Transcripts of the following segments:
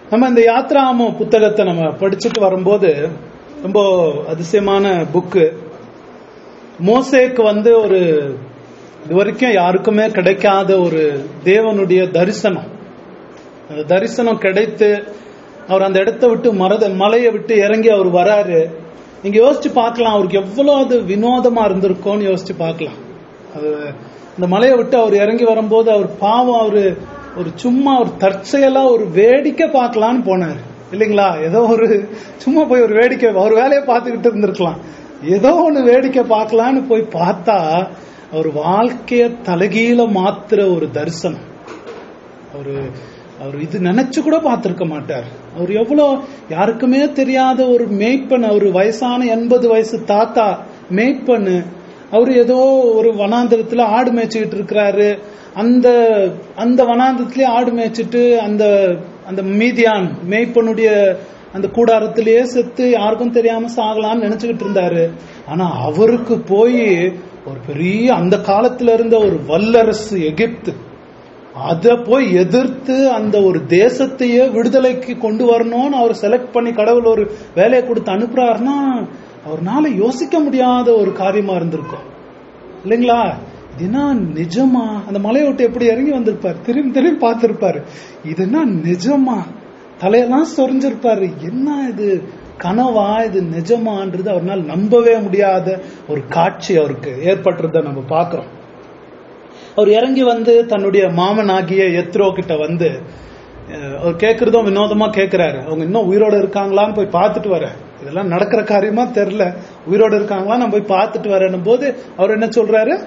நம்ம இந்த யாத்ராம புத்தகத்தை நம்ம படிச்சுட்டு வரும்போது ரொம்ப அதிசயமான புக்கு மோசேக்கு வந்து ஒரு இது வரைக்கும் யாருக்குமே கிடைக்காத ஒரு தேவனுடைய தரிசனம் அந்த தரிசனம் கிடைத்து அவர் அந்த இடத்தை விட்டு மரத மலையை விட்டு இறங்கி அவர் வராரு நீங்க யோசிச்சு பார்க்கலாம் அவருக்கு எவ்வளவு அது வினோதமா இருந்திருக்கும்னு யோசிச்சு பார்க்கலாம் அது அந்த மலையை விட்டு அவர் இறங்கி வரும்போது அவர் பாவம் அவரு ஒரு சும்மா ஒரு தற்செயலா ஒரு வேடிக்கை பார்க்கலான்னு போனார் இல்லைங்களா ஏதோ ஒரு சும்மா போய் ஒரு வேடிக்கை அவர் வேலையை பார்த்துக்கிட்டு இருந்திருக்கலாம் ஏதோ ஒண்ணு வேடிக்கை பார்க்கலான்னு போய் பார்த்தா அவர் வாழ்க்கைய தலகீழ மாத்துற ஒரு தரிசனம் அவரு அவர் இது நினைச்சு கூட பார்த்திருக்க மாட்டார் அவர் எவ்வளோ யாருக்குமே தெரியாத ஒரு மேய்ப்பன் அவர் வயசான எண்பது வயசு தாத்தா மேய்ப்பன் அவர் ஏதோ ஒரு வனாந்திரத்துல ஆடு மேய்ச்சிக்கிட்டு இருக்கிறாரு அந்த அந்த வனாந்திரத்திலேயே ஆடு மேய்ச்சிட்டு அந்த அந்த மீதியான் மேய்ப்பனுடைய அந்த கூடாரத்திலேயே செத்து யாருக்கும் தெரியாம சாகலாம்னு நினைச்சுக்கிட்டு இருந்தாரு ஆனா அவருக்கு போய் ஒரு பெரிய அந்த காலத்துல இருந்த ஒரு வல்லரசு எகிப்து அத போய் எதிர்த்து அந்த ஒரு தேசத்தையே விடுதலைக்கு கொண்டு வரணும்னு அவர் செலக்ட் பண்ணி கடவுள் ஒரு வேலையை கொடுத்து அனுப்புறாருன்னா அவர்னால யோசிக்க முடியாத ஒரு காரியமா இருந்திருக்கும் இல்லைங்களா இது என்ன நிஜமா அந்த மலையை விட்டு எப்படி இறங்கி வந்திருப்பார் திரும்பி திரும்பி பார்த்திருப்பாரு இது என்ன நிஜமா தலையெல்லாம் சொரிஞ்சிருப்பாரு என்ன இது கனவா இது நிஜமான்றது அவரால் நம்பவே முடியாத ஒரு காட்சி அவருக்கு ஏற்பட்டுறத நம்ம பார்க்கிறோம் அவர் இறங்கி வந்து தன்னுடைய மாமனாகிய எத்ரோ கிட்ட வந்து அஹ், அவர் கேட்கறதும் வினோதமா கேட்கிறாரு அவங்க இன்னும் உயிரோட இருக்காங்களான்னு போய் பார்த்துட்டு வர இதெல்லாம் நடக்கிற காரியமா தெரியல உயிரோட இருக்காங்களா நான் போய் பார்த்துட்டு வரேன்னும் போது அவர் என்ன சொல்றாரு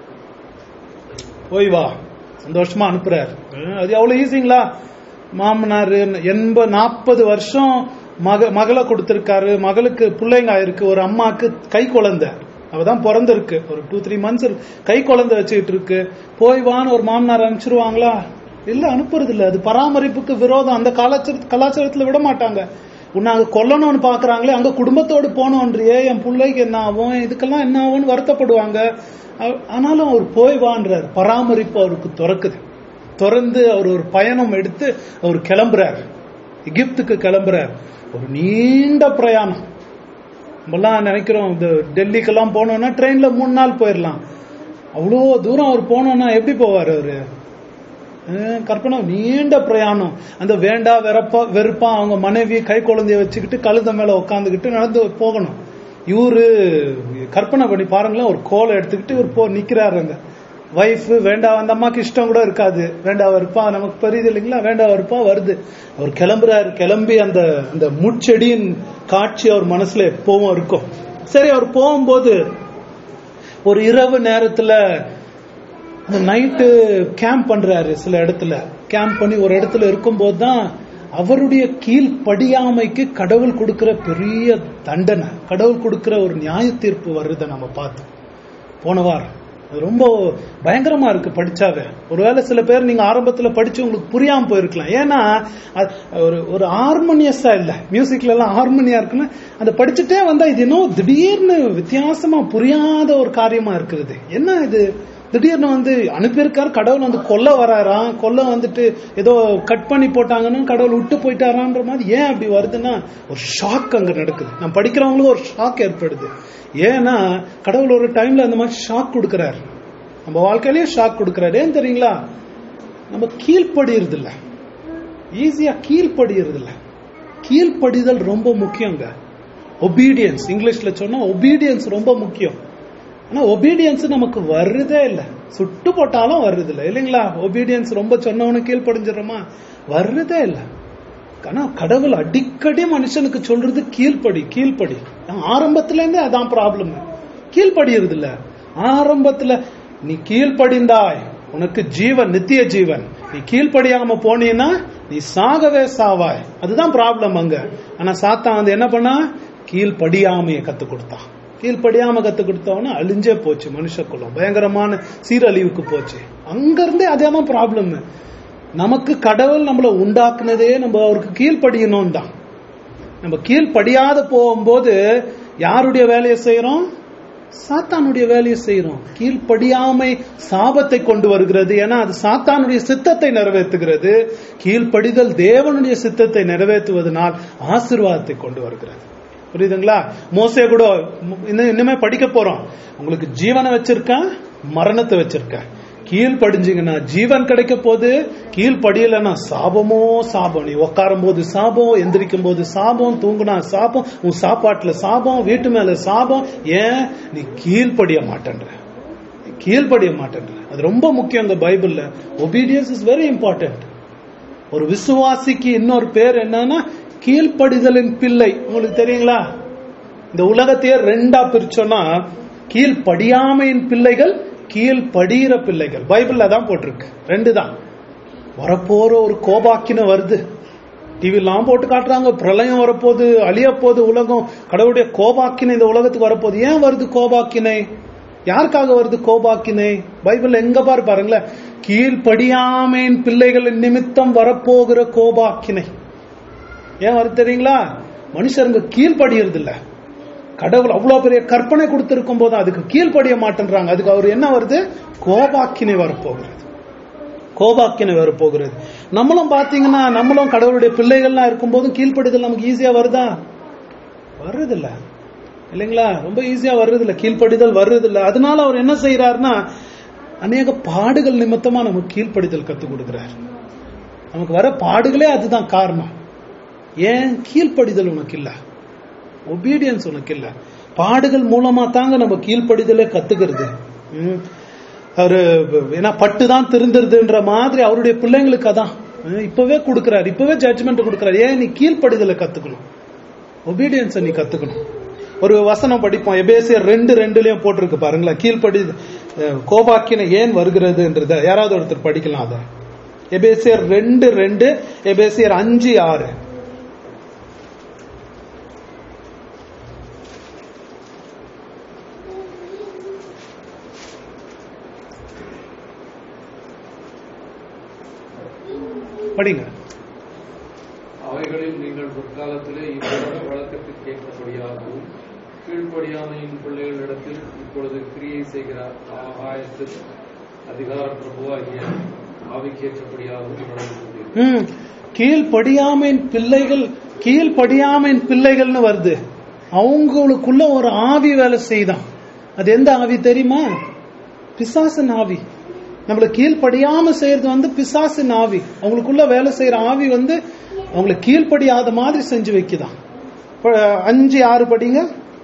போய் வா சந்தோஷமா அனுப்புறாரு அஹ், அது எவ்வளவு ஈஸிங்களா மாமனார் எண்பது நாற்பது வருஷம் மக மகளை கொடுத்திருக்காரு மகளுக்கு பிள்ளைங்க ஆயிருக்கு ஒரு அம்மாக்கு கை குழந்தை அவதான் பிறந்திருக்கு ஒரு டூ த்ரீ மந்த்ஸ் கை குழந்தை வச்சுக்கிட்டு இருக்கு போய் வான்னு ஒரு மாமனார் அனுப்பிச்சிருவாங்களா இல்ல அனுப்புறது இல்ல அது பராமரிப்புக்கு விரோதம் அந்த கலாச்சார கலாச்சாரத்துல விட மாட்டாங்க உன்னை அங்க கொல்லணும்னு பாக்குறாங்களே அங்க குடும்பத்தோடு போனோன்றியே என் பிள்ளைக்கு என்ன ஆகும் இதுக்கெல்லாம் என்ன ஆகும்னு வருத்தப்படுவாங்க ஆ- ஆனாலும் அவர் போய் வான்றார் பராமரிப்பு அவருக்கு திறக்குது திறந்து அவர் ஒரு பயணம் எடுத்து அவர் கிளம்புறார் எகிப்துக்கு கிளம்புறார் ஒரு நீண்ட பிரயாணம் நம்மலாம் நினைக்கிறோம் இந்த டெல்லிக்கெல்லாம் போனோம்னா ட்ரெயின்ல மூணு நாள் போயிடலாம் அவ்வளோ தூரம் அவர் போனோம்னா எப்படி போவார் அவரு அஹ் கற்பனை நீண்ட பிரயாணம் அந்த வேண்டா வெறப்பா வெறுப்பா அவங்க மனைவி கை குழந்தைய வச்சுக்கிட்டு கழுத மேல உட்காந்துக்கிட்டு நடந்து போகணும் இவரு கற்பனை பண்ணி பாருங்களேன் ஒரு கோலை எடுத்துக்கிட்டு இவர் போ நிக்கிறாரு அங்க வைஃப் வேண்டா அந்த அம்மாக்கு இஷ்டம் கூட இருக்காது வேண்டா வெறுப்பா நமக்கு பெரியது இல்லைங்களா வேண்டா வெறுப்பா வருது அவர் கிளம்புறாரு கிளம்பி அந்த அந்த முட்செடியின் காட்சி அவர் மனசுல எப்பவும் இருக்கும் சரி அவர் போகும்போது ஒரு இரவு நேரத்துல அந்த நைட்டு கேம்ப் பண்றாரு சில இடத்துல கேம்ப் பண்ணி ஒரு இடத்துல இருக்கும்போது தான் அவருடைய கீழ் படியாமைக்கு கடவுள் கொடுக்கிற பெரிய தண்டனை கடவுள் கொடுக்கிற ஒரு நியாய தீர்ப்பு வருதை நம்ம பார்த்தோம் போன வாரம் அது ரொம்ப பயங்கரமா இருக்கு படிச்சாவே ஒருவேளை சில பேர் நீங்க ஆரம்பத்துல படிச்சு உங்களுக்கு புரியாம போயிருக்கலாம் ஏன்னா அது ஒரு ஒரு ஹார்மோனியஸா இல்ல மியூசிக்ல எல்லாம் ஹார்மோனியா இருக்குன்னு அந்த படிச்சுட்டே வந்தா இது இன்னும் திடீர்னு வித்தியாசமா புரியாத ஒரு காரியமா இருக்கிறது என்ன இது திடீர்னு வந்து அனுப்பியிருக்காரு கடவுள் வந்து கொல்ல வராராம் கொல்ல வந்துட்டு ஏதோ கட் பண்ணி போட்டாங்கன்னு கடவுள் விட்டு போயிட்டாரான்ற மாதிரி ஏன் அப்படி வருதுன்னா ஒரு ஷாக் அங்க நடக்குது நான் படிக்கிறவங்களுக்கு ஒரு ஷாக் ஏற்படுது ஏன்னா கடவுள் ஒரு டைம்ல அந்த மாதிரி ஷாக் கொடுக்கறாரு நம்ம வாழ்க்கையிலேயே ஷாக் கொடுக்கறாரு ஏன் தெரியுங்களா நம்ம கீழ்ப்படியறது இல்ல ஈஸியா கீழ்ப்படியறது இல்ல கீழ்ப்படிதல் ரொம்ப முக்கியங்க ஒபீடியன்ஸ் இங்கிலீஷ்ல சொன்னா ஒபீடியன்ஸ் ரொம்ப முக்கியம் ஆனா ஒபீடியன்ஸ் நமக்கு வருதே இல்ல சுட்டு போட்டாலும் வருது இல்ல இல்லைங்களா ஒபீடியன்ஸ் ரொம்ப சொன்னவனு கீழ்ப்படிஞ்சிடறோமா வருதே இல்ல ஆனா கடவுள் அடிக்கடி மனுஷனுக்கு சொல்றது கீழ்ப்படி கீழ்ப்படி ஆரம்பத்துல இருந்தே அதான் ப்ராப்ளம் கீழ்ப்படியறது இல்ல ஆரம்பத்துல நீ கீழ்ப்படிந்தாய் உனக்கு ஜீவன் நித்திய ஜீவன் நீ கீழ்ப்படியாம போனீன்னா நீ சாகவே சாவாய் அதுதான் ப்ராப்ளம் அங்க ஆனா சாத்தான் வந்து என்ன பண்ணா கீழ்ப்படியாமைய கத்து கொடுத்தான் கீழ்ப்படியாம கத்து கொடுத்தவன அழிஞ்சே போச்சு மனுஷக்குலம் பயங்கரமான சீரழிவுக்கு போச்சு அங்க இருந்தே அதே தான் ப்ராப்ளம் நமக்கு கடவுள் நம்மள உண்டாக்குனதே நம்ம அவருக்கு கீழ்ப்படியணும் தான் நம்ம கீழ்ப்படியாத போகும்போது யாருடைய வேலையை செய்யறோம் சாத்தானுடைய வேலையை செய்யறோம் கீழ்ப்படியாமை சாபத்தை கொண்டு வருகிறது ஏன்னா அது சாத்தானுடைய சித்தத்தை நிறைவேற்றுகிறது கீழ்ப்படிதல் தேவனுடைய சித்தத்தை நிறைவேற்றுவதனால் ஆசீர்வாதத்தை கொண்டு வருகிறது புரியுதுங்களா மோசே கூட இன்னும் இன்னுமே படிக்க போறோம் உங்களுக்கு ஜீவனை வச்சிருக்கேன் மரணத்தை வச்சிருக்கேன் கீழ்ப்படிஞ்சிங்கன்னா ஜீவன் கிடைக்க போது கீழ்ப்படியலைன்னா சாபமோ சாபம் நீ உட்காரும் போது சாபம் எந்திரிக்கும் போது சாபம் தூங்குனா சாபம் உன் சாப்பாட்டுல சாபம் வீட்டு மேல சாபம் ஏன் நீ கீழ்ப்படிய மாட்டேன்ற நீ கீழ்ப்படிய மாட்டேன்ற அது ரொம்ப முக்கியம் இந்த பைபிள்ல ஒபீடியன்ஸ் இஸ் வெரி இம்பார்ட்டன்ட் ஒரு விசுவாசிக்கு இன்னொரு பேர் என்னன்னா கீழ்ப்படிதலின் பிள்ளை உங்களுக்கு தெரியுங்களா இந்த உலகத்தையே ரெண்டா பிரிச்சோம்னா கீழ்ப்படியாமையின் பிள்ளைகள் கீழ்படிகிற பிள்ளைகள் பைபிள்ல தான் போட்டிருக்கு ரெண்டு தான் வரப்போற ஒரு கோபாக்கின வருது டிவிலாம் போட்டு காட்டுறாங்க பிரளயம் வரப்போகுது அழிய போகுது உலகம் கடவுளுடைய கோபாக்கினை இந்த உலகத்துக்கு வரப்போகுது ஏன் வருது கோபாக்கினை யாருக்காக வருது கோபாக்கினை பைபிள் எங்க பாரு பாருங்களேன் கீழ்ப்படியாமையின் பிள்ளைகளின் நிமித்தம் வரப்போகிற கோபாக்கினை ஏன் வருது தெரியுங்களா மனுஷருங்க கீழ்படியறது இல்ல கடவுள் அவ்வளவு பெரிய கற்பனை கொடுத்திருக்கும் போது அதுக்கு கீழ்ப்படிய மாட்டேன்றாங்க அதுக்கு அவர் என்ன வருது கோபாக்கினை வரப்போகிறது கோபாக்கினை வரப்போகிறது நம்மளும் பாத்தீங்கன்னா நம்மளும் கடவுளுடைய பிள்ளைகள்லாம் இருக்கும்போது கீழ்ப்படிதல் நமக்கு ஈஸியா வருதா வர்றதில்ல இல்லைங்களா ரொம்ப ஈஸியா வர்றதில்ல கீழ்ப்படிதல் வர்றதில்ல அதனால அவர் என்ன செய்யறாருன்னா அநேக பாடுகள் நிமித்தமா நமக்கு கீழ்ப்படிதல் கத்துக் கொடுக்கிறார் நமக்கு வர பாடுகளே அதுதான் காரணம் ஏன் கீழ்ப்படிதல் உனக்கு இல்ல ஒபீடியன்ஸ் உனக்கு இல்ல பாடுகள் மூலமா தாங்க நம்ம கீழ்ப்படிதலே கத்துக்கிறது ம். அவரு ஏன்னா பட்டு தான் திருந்துருதுன்ற மாதிரி அவருடைய பிள்ளைங்களுக்கு அதான் ம், இப்பவே கொடுக்கிறாரு இப்பவே ஜட்ஜ்மெண்ட் கொடுக்கிறாரு ஏன் நீ கீழ்ப்படிதலை கத்துக்கணும் ஒபீடியன்ஸை நீ கத்துக்கணும் ஒரு வசனம் படிப்போம் எபேசியர் ரெண்டு ரெண்டுலயும் போட்டிருக்கு பாருங்களேன் கீழ்ப்படி அஹ், கோபாக்கினை ஏன் வருகிறதுன்றத யாராவது ஒருத்தர் படிக்கலாம் அதை எபேசியர் ரெண்டு ரெண்டு எபேசியர் அஞ்சு ஆறு படிங்க அவைகளில் நீங்கள் முற்காலத்திலே இப்பொழுது வழக்கத்துக்கு கேட்கப்படியாகவும் கீழ்ப்படியாமையின் பிள்ளைகளிடத்தில் இப்பொழுது கிரியை செய்கிற ஆகாயத்து அதிகார பிரபுவாகிய ஆவிக்கேற்றபடியாகவும் நடந்து கொண்டீர்கள் ம் கீழ்ப்படியாமையின் பிள்ளைகள் கீழ்ப்படியாமையின் பிள்ளைகள்னு வருது அவங்களுக்குள்ள ஒரு ஆவி வேலை செய்தான் அது எந்த ஆவி தெரியுமா பிசாசின் ஆவி நம்மள கீழ்ப்படியாம செய்யறது வந்து பிசாசின் ஆவி அவங்களுக்குள்ள வேலை செய்யற ஆவி வந்து அவங்கள கீழ்ப்படியாத மாதிரி செஞ்சு வைக்குதான் இப்ப அஞ்சு ஆறு படிங்க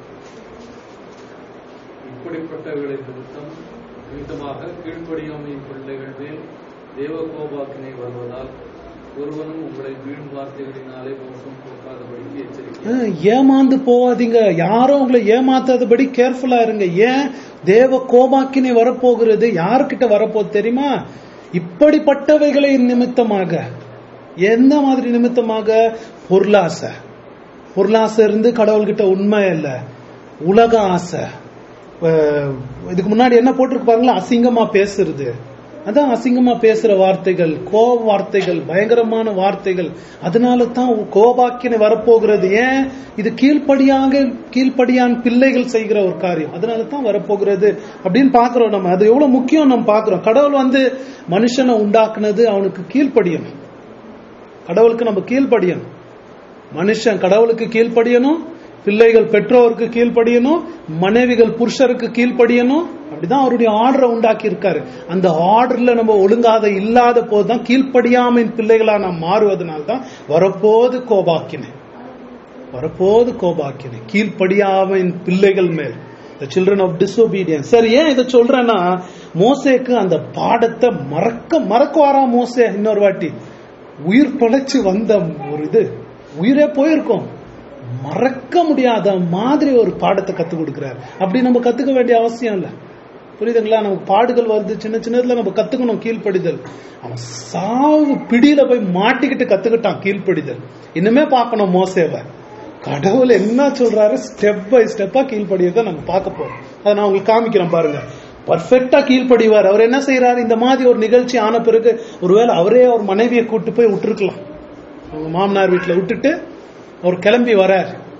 இப்படிப்பட்டவர்களின் நிமித்தம் நிமித்தமாக கீழ்ப்படியாமையின் பிள்ளைகள் மேல் தேவகோபாக்கினை வருவதால் ஒருவனும் உங்களை வீண் வார்த்தைகளினாலே மோசம் போக்காதபடிக்கு எச்சரிக்கை ஹம், ஏமாந்து போகாதீங்க யாரும் உங்களை ஏமாத்தாதபடி கேர்ஃபுல்லா இருங்க ஏன் தேவ கோபாக்கினை வரப்போகிறது யாருக்கிட்ட வரப்போகுது தெரியுமா இப்படிப்பட்டவைகளின் நிமித்தமாக எந்த மாதிரி நிமித்தமாக பொருளாசை பொருளாசை இருந்து கடவுள்கிட்ட உண்மை இல்ல உலக ஆசை அஹ், இதுக்கு முன்னாடி என்ன போட்டிருக்கு பாருங்களா அசிங்கமா பேசுறது அதான் அசிங்கமா பேசுற வார்த்தைகள் கோப வார்த்தைகள் பயங்கரமான வார்த்தைகள் அதனால தான் கோபாக்கினை வரப்போகிறது ஏன் இது கீழ்ப்படியாக கீழ்ப்படியான் பிள்ளைகள் செய்கிற ஒரு காரியம் அதனால தான் வரப்போகிறது அப்படின்னு பாக்குறோம் நம்ம அது எவ்வளவு முக்கியம் நம்ம பாக்குறோம் கடவுள் வந்து மனுஷனை உண்டாக்குனது அவனுக்கு கீழ்ப்படியணும் கடவுளுக்கு நம்ம கீழ்ப்படியணும் மனுஷன் கடவுளுக்கு கீழ்ப்படியணும் பிள்ளைகள் பெற்றோருக்கு கீழ்ப்படியணும் மனைவிகள் புருஷருக்கு கீழ்ப்படியணும் அப்படிதான் அவருடைய ஆர்டரை உண்டாக்கி இருக்காரு அந்த ஆர்டர்ல நம்ம ஒழுங்காத இல்லாத போதுதான் கீழ்ப்படியாமையின் பிள்ளைகளா நாம் மாறுவதனால தான் வரப்போது கோபாக்கினை வரப்போது கோபாக்கினை கீழ்ப்படியாமையின் பிள்ளைகள் மேல் the children of disobedience சரி ஏன் இதை சொல்றேன்னா மோசேக்கு அந்த பாடத்தை மறக்க மறக்குவாரா மோசே இன்னொரு வாட்டி உயிர் பிழைச்சு வந்த ஒரு இது உயிரே போயிருக்கும் மறக்க முடியாத மாதிரி ஒரு பாடத்தை கத்துக் கொடுக்கிறார் அப்படி நம்ம கத்துக்க வேண்டிய அவசியம் இல்லை புரியுதுங்களா நமக்கு பாடுகள் வருது சின்ன சின்னதுல நம்ம கத்துக்கணும் கீழ்ப்படிதல் அவன் சாவு பிடியில போய் மாட்டிக்கிட்டு கத்துக்கிட்டான் கீழ்ப்படிதல் இன்னுமே பார்க்கணும் மோசேவை கடவுள் என்ன சொல்றாரு ஸ்டெப் பை ஸ்டெப்பா கீழ்ப்படியதை நம்ம பார்க்க போறோம் அதை நான் உங்களுக்கு காமிக்கிறேன் பாருங்க பர்ஃபெக்டா கீழ்ப்படிவார் அவர் என்ன செய்யறாரு இந்த மாதிரி ஒரு நிகழ்ச்சி ஆன பிறகு ஒருவேளை அவரே அவர் மனைவியை கூட்டு போய் விட்டுருக்கலாம் அவங்க மாமனார் வீட்டுல விட்டுட்டு அவர் கிளம்பி வரார்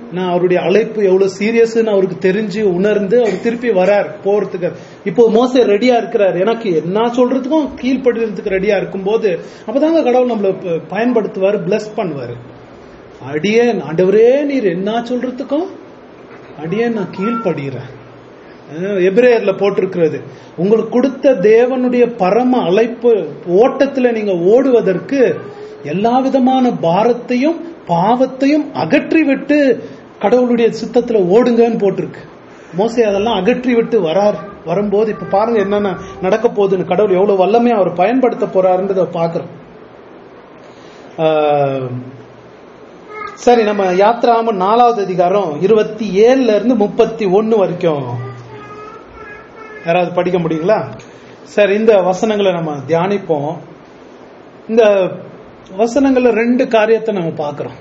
நான் அவருடைய அழைப்பு எவ்வளவு சீரியஸ்னு அவருக்கு தெரிஞ்சு உணர்ந்து அவர் திருப்பி வரார் போறதுக்கு இப்போ மோசே ரெடியா இருக்கிறார் எனக்கு என்ன சொல்றதுக்கும் கீழ்ப்படுறதுக்கு ரெடியா இருக்கும்போது அப்பதாங்க கடவுள் நம்மள ப- பயன்படுத்துவார் பிளஸ் பண்ணுவாரு அடியே ஆண்டவரே நீர் என்ன சொல்றதுக்கும் அடியே நான் கீழ்ப்படுகிறேன் அஹ் எபிரேயர்ல போட்டிருக்கிறது உங்களுக்கு கொடுத்த தேவனுடைய பரம அழைப்பு ஓட்டத்துல நீங்க ஓடுவதற்கு எல்லா விதமான பாரத்தையும் பாவத்தையும் அகற்றி விட்டு கடவுளுடைய சித்தத்துல ஓடுங்கன்னு போட்டிருக்கு மோசே அதெல்லாம் அகற்றி விட்டு வரார் வரும்போது இப்ப பாருங்க என்னென்ன நடக்க போகுதுன்னு கடவுள் எவ்வளவு வல்லமையா அவர் பயன்படுத்த போறாருன்றத பாக்குறோம் ஆஹ் சரி நம்ம யாத்ராம நாலாவது அதிகாரம் இருபத்தி ஏழுல இருந்து முப்பத்தி ஒன்னு வரைக்கும் யாராவது படிக்க முடியுங்களா சரி இந்த வசனங்களை நம்ம தியானிப்போம் இந்த வசனங்கள்ல ரெண்டு காரியத்தை நம்ம பார்க்கிறோம்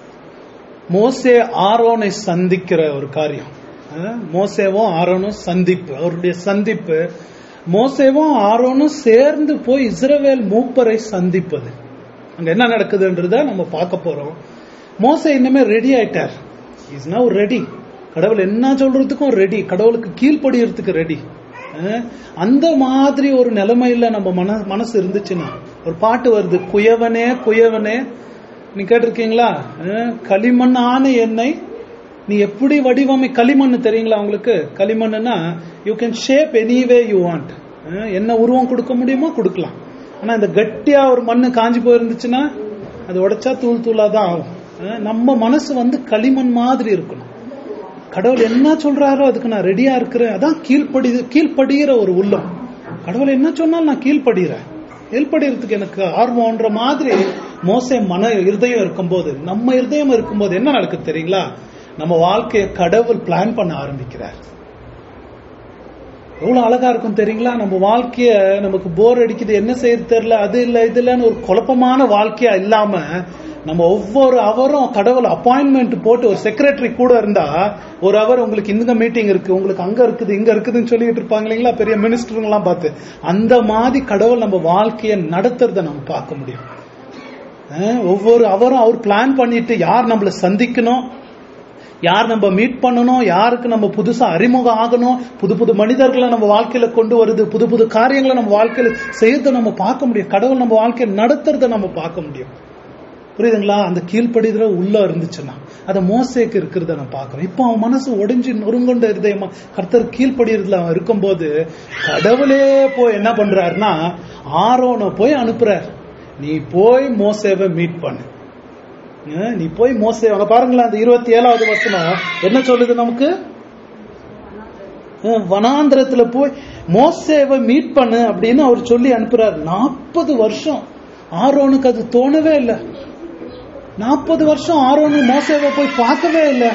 மோசே ஆரோனை சந்திக்கிற ஒரு காரியம் அஹ், மோசேவும் ஆரோனும் சந்திப்பு அவருடைய சந்திப்பு மோசேவும் ஆரோனும் சேர்ந்து போய் இஸ்ரவேல் மூப்பரை சந்திப்பது அங்க என்ன நடக்குதுன்றத நம்ம பார்க்க போறோம் மோசே இன்னுமே ரெடி ஆயிட்டார் இஸ் நவ் ரெடி கடவுள் என்ன சொல்றதுக்கும் ரெடி கடவுளுக்கு கீழ்ப்படியறதுக்கு ரெடி அந்த மாதிரி ஒரு நிலைமையில நம்ம மன மனசு இருந்துச்சுன்னா ஒரு பாட்டு வருது குயவனே குயவனே நீ கேட்டிருக்கீங்களா அஹ், களிமண்ணான எண்ணெய் நீ எப்படி வடிவமை களிமண் தெரியுங்களா உங்களுக்கு களிமண்ணுனா you can shape anyway you want என்ன உருவம் கொடுக்க முடியுமோ கொடுக்கலாம் ஆனா இந்த கட்டியா ஒரு மண்ணு காஞ்சி போயிருந்துச்சுன்னா அது உடைச்சா தூள் தூளா தான் ஆகும் அஹ், நம்ம மனசு வந்து களிமண் மாதிரி இருக்கணும் கடவுள் என்ன சொல்றாரோ அதுக்கு நான் ரெடியா இருக்கிறேன் அதான் கீழ்ப்படி கீழ்ப்படுகிற ஒரு உள்ளம் கடவுள் என்ன சொன்னாலும் நான் கீழ்ப்படுகிறேன் கீழ்ப்படுகிறதுக்கு எனக்கு ஆர்வம்ன்ற மாதிரி மோசே மன இருதயம் இருக்கும்போது நம்ம இருதயம் இருக்கும்போது என்ன நடக்குது தெரியுங்களா நம்ம வாழ்க்கையை கடவுள் பிளான் பண்ண ஆரம்பிக்கிறார் எவ்வளவு அழகா இருக்கும் தெரியுங்களா நம்ம வாழ்க்கைய நமக்கு போர் அடிக்குது என்ன செய்யறது தெரியல அது இல்ல இது இல்லன்னு ஒரு குழப்பமான வாழ்க்கையா இல்லாம நம்ம ஒவ்வொரு அவரும் கடவுள் அப்பாயின்மெண்ட் போட்டு ஒரு செக்ரட்டரி கூட இருந்தா ஒரு அவர் உங்களுக்கு இந்த மீட்டிங் இருக்கு உங்களுக்கு அங்க இருக்குது இங்க இருக்குதுன்னு சொல்லிட்டு இருப்பாங்க இல்லைங்களா பெரிய மினிஸ்டருங்க எல்லாம் பார்த்து அந்த மாதிரி கடவுள் நம்ம வாழ்க்கையை நடத்துறத நம்ம பார்க்க முடியும் அஹ் ஒவ்வொரு அவரும் அவர் பிளான் பண்ணிட்டு யார் நம்மள சந்திக்கணும் யார் நம்ம மீட் பண்ணணும் யாருக்கு நம்ம புதுசா அறிமுகம் ஆகணும் புது புது மனிதர்களை நம்ம வாழ்க்கையில கொண்டு வருது புது புது காரியங்களை நம்ம வாழ்க்கையில செய்யறத நம்ம பார்க்க முடியும் கடவுள் நம்ம வாழ்க்கையை நடத்துறத நம்ம பார்க்க முடியும் புரியுதுங்களா அந்த கீழ்ப்படிதல உள்ள இருந்துச்சுன்னா அதை மோசேக்கு இருக்கிறத நான் பார்க்கிறேன் இப்போ அவன் மனசு ஒடிஞ்சு நொறுங்கொண்ட இருதயமா கர்த்தர் கீழ்ப்படிறதுல அவன் இருக்கும்போது கடவுளே போய் என்ன பண்றாருன்னா ஆரோனை போய் அனுப்புறார் நீ போய் மோசேவை மீட் பண்ணு அஹ் நீ போய் மோசே அங்க பாருங்களேன் அந்த இருபத்தி ஏழாவது வசனம் என்ன சொல்லுது நமக்கு அஹ் வனாந்திரத்துல போய் மோசேவை மீட் பண்ணு அப்படின்னு அவர் சொல்லி அனுப்புறாரு நாற்பது வருஷம் ஆரோனுக்கு அது தோணவே இல்லை நாற்பது வருஷம் ஆரோனு மோசேவை போய் பார்க்கவே இல்லை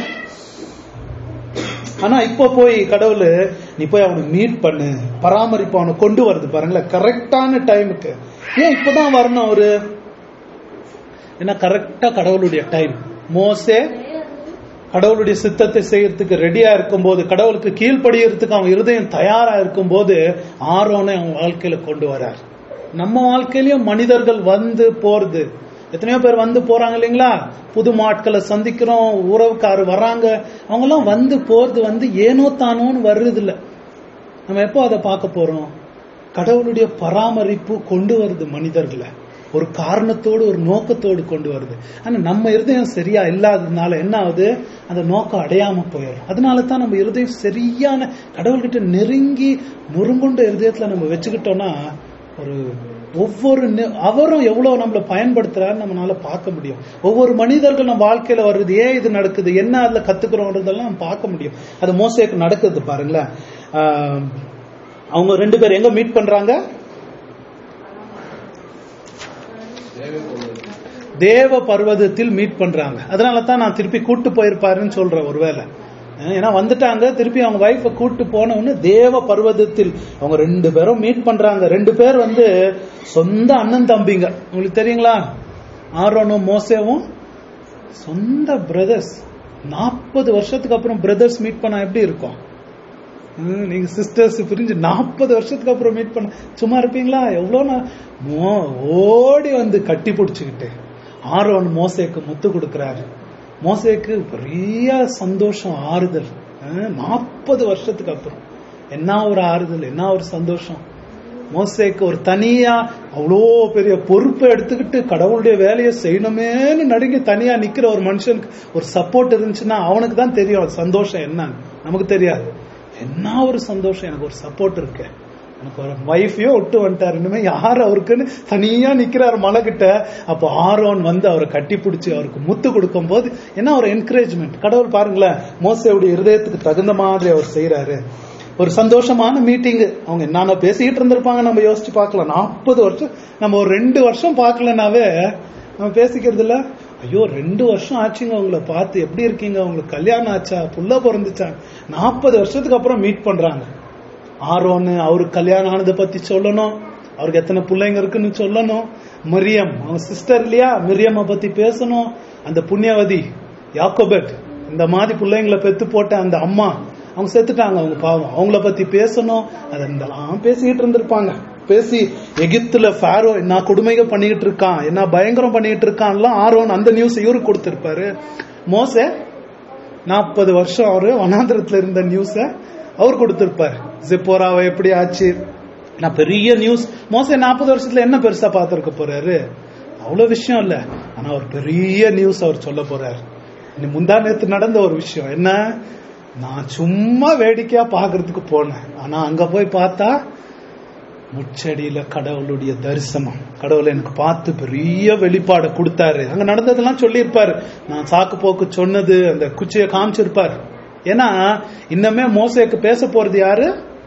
ஆனா இப்ப போய் கடவுள் நீ போய் அவனை மீட் பண்ணு பராமரிப்பு அவனை கொண்டு வருது பாருங்களேன் கரெக்டான டைமுக்கு ஏன் இப்பதான் வரணும் அவரு ஏன்னா கரெக்டா கடவுளுடைய டைம் மோசே கடவுளுடைய சித்தத்தை செய்யறதுக்கு ரெடியா இருக்கும்போது கடவுளுக்கு கீழ்ப்படியறதுக்கு அவன் இருதயம் தயாரா இருக்கும்போது ஆரோனை அவன் வாழ்க்கையில கொண்டு வரார் நம்ம வாழ்க்கையிலயும் மனிதர்கள் வந்து போறது எத்தனையோ பேர் வந்து போறாங்க இல்லைங்களா புது மாட்களை சந்திக்கிறோம் உறவுக்காரர் வர்றாங்க அவங்க எல்லாம் வந்து போறது வந்து ஏனோ தானோன்னு வர்றது இல்ல நம்ம எப்போ அதை பார்க்க போறோம் கடவுளுடைய பராமரிப்பு கொண்டு வருது மனிதர்களை ஒரு காரணத்தோடு ஒரு நோக்கத்தோடு கொண்டு வருது ஆனா நம்ம இருதயம் சரியா இல்லாததுனால என்ன ஆகுது அந்த நோக்கம் அடையாம போயிடும் அதனால தான் நம்ம இருதயம் சரியான கடவுள்கிட்ட நெருங்கி நொறுங்குண்ட இருதயத்துல நம்ம வச்சுக்கிட்டோம்னா ஒரு ஒவ்வொரு நி- அவரும் எவ்வளவு நம்மளை பயன்படுத்துறாரு நம்மளால பார்க்க முடியும் ஒவ்வொரு மனிதர்கள் நம்ம வாழ்க்கையில வருது ஏன் இது நடக்குது என்ன அதுல கத்துக்கிறோன்றதெல்லாம் நம்ம பார்க்க முடியும் அது மோசேக்கு நடக்குது பாருங்களேன் ஆஹ் அவங்க ரெண்டு பேர் எங்க மீட் பண்றாங்க தேவ பர்வதத்தில் மீட் பண்றாங்க அதனால தான் நான் திருப்பி கூட்டு போயிருப்பாருன்னு சொல்றேன் ஒருவேளை அஹ் ஏன்னா வந்துட்டாங்க திருப்பி அவங்க வைஃபை கூட்டு போன உடனே தேவ பர்வதத்தில் அவங்க ரெண்டு பேரும் மீட் பண்றாங்க ரெண்டு பேர் வந்து சொந்த அண்ணன் தம்பிங்க உங்களுக்கு தெரியுங்களா ஆரோனும் மோசேவும் சொந்த பிரதர்ஸ் நாற்பது வருஷத்துக்கு அப்புறம் பிரதர்ஸ் மீட் பண்ணா எப்படி இருக்கும் ம், நீங்க சிஸ்டர்ஸ் பிரிஞ்சு நாற்பது வருஷத்துக்கு அப்புறம் மீட் பண்ண சும்மா இருப்பீங்களா எவ்வளவு நா- மோ- ஓடி வந்து கட்டி பிடிச்சுக்கிட்டு ஆரோன் மோசேக்கு முத்து கொடுக்கறாரு மோசேக்கு பெரிய சந்தோஷம் ஆறுதல் நாற்பது வருஷத்துக்கு அப்புறம் என்ன ஒரு ஆறுதல் என்ன ஒரு சந்தோஷம் மோசேக்கு ஒரு தனியா அவ்வளோ பெரிய பொறுப்பை எடுத்துக்கிட்டு கடவுளுடைய வேலையை செய்யணுமேன்னு நடுங்கி தனியா நிக்கிற ஒரு மனுஷனுக்கு ஒரு சப்போர்ட் இருந்துச்சுன்னா அவனுக்கு தான் தெரியும் அது சந்தோஷம் என்னன்னு நமக்கு தெரியாது என்ன ஒரு சந்தோஷம் எனக்கு ஒரு சப்போர்ட் இருக்கு எனக்கு ஒரு வைஃபையோ விட்டு வந்துட்டாரு இனிமே யார் அவருக்குன்னு தனியா நிக்கிறாரு மலை கிட்ட அப்போ ஆரோன் வந்து அவரை கட்டி பிடிச்சி அவருக்கு முத்து கொடுக்கும் போது என்ன ஒரு என்கரேஜ்மெண்ட் கடவுள் பாருங்களேன் மோசையுடைய இருதயத்துக்கு தகுந்த மாதிரி அவர் செய்யறாரு ஒரு சந்தோஷமான மீட்டிங் அவங்க என்னென்ன பேசிக்கிட்டு இருந்திருப்பாங்க நம்ம யோசிச்சு பார்க்கலாம் நாற்பது வருஷம் நம்ம ஒரு ரெண்டு வருஷம் பார்க்கலனாவே நம்ம பேசிக்கிறது இல்ல ஐயோ ரெண்டு வருஷம் ஆச்சுங்க உங்களை பார்த்து எப்படி இருக்கீங்க உங்களுக்கு கல்யாணம் ஆச்சா புள்ள பிறந்துச்சா நாற்பது வருஷத்துக்கு அப்புறம் மீட் பண்றாங்க ஆரோன்னு அவருக்கு கல்யாணம் ஆனதை பத்தி சொல்லணும் அவருக்கு எத்தனை பிள்ளைங்க இருக்குன்னு சொல்லணும் மிரியம் அவங்க சிஸ்டர் இல்லையா மிரியம்மை பத்தி பேசணும் அந்த புண்ணியவதி யாக்கோபெட் இந்த மாதிரி பிள்ளைங்களை பெத்து போட்ட அந்த அம்மா அவங்க செத்துட்டாங்க அவங்க பாவம் அவங்கள பத்தி பேசணும் அதெல்லாம் பேசிக்கிட்டு இருந்திருப்பாங்க பேசி எகிப்துல ஃபாரோ என்ன கொடுமைகள் பண்ணிக்கிட்டு இருக்கான் என்ன பயங்கரம் பண்ணிக்கிட்டு இருக்கான்லாம் ஆரோன் அந்த நியூஸ் இவருக்கு கொடுத்திருப்பாரு மோசே நாற்பது வருஷம் அவரு வனாந்திரத்துல இருந்த நியூஸ அவர் கொடுத்திருப்பாரு ஜிப்போராவை எப்படி ஆச்சு நான் பெரிய நியூஸ் மோசே நாற்பது வருஷத்துல என்ன பெருசா பார்த்திருக்க போறாரு அவ்வளவு விஷயம் இல்ல ஆனா ஒரு பெரிய நியூஸ் அவர் சொல்ல போறாரு முந்தா நேத்து நடந்த ஒரு விஷயம் என்ன நான் சும்மா வேடிக்கையா பாக்குறதுக்கு போனேன் ஆனா அங்க போய் பார்த்தா முச்சடியில கடவுளுடைய தரிசனம் கடவுள் எனக்கு பார்த்து பெரிய வெளிப்பாடு கொடுத்தாரு அங்க நடந்ததெல்லாம் சொல்லியிருப்பாரு நான் சாக்கு போக்கு சொன்னது அந்த குச்சியை காமிச்சிருப்பாரு ஏன்னா இன்னமே மோசைக்கு பேச போறது யாரு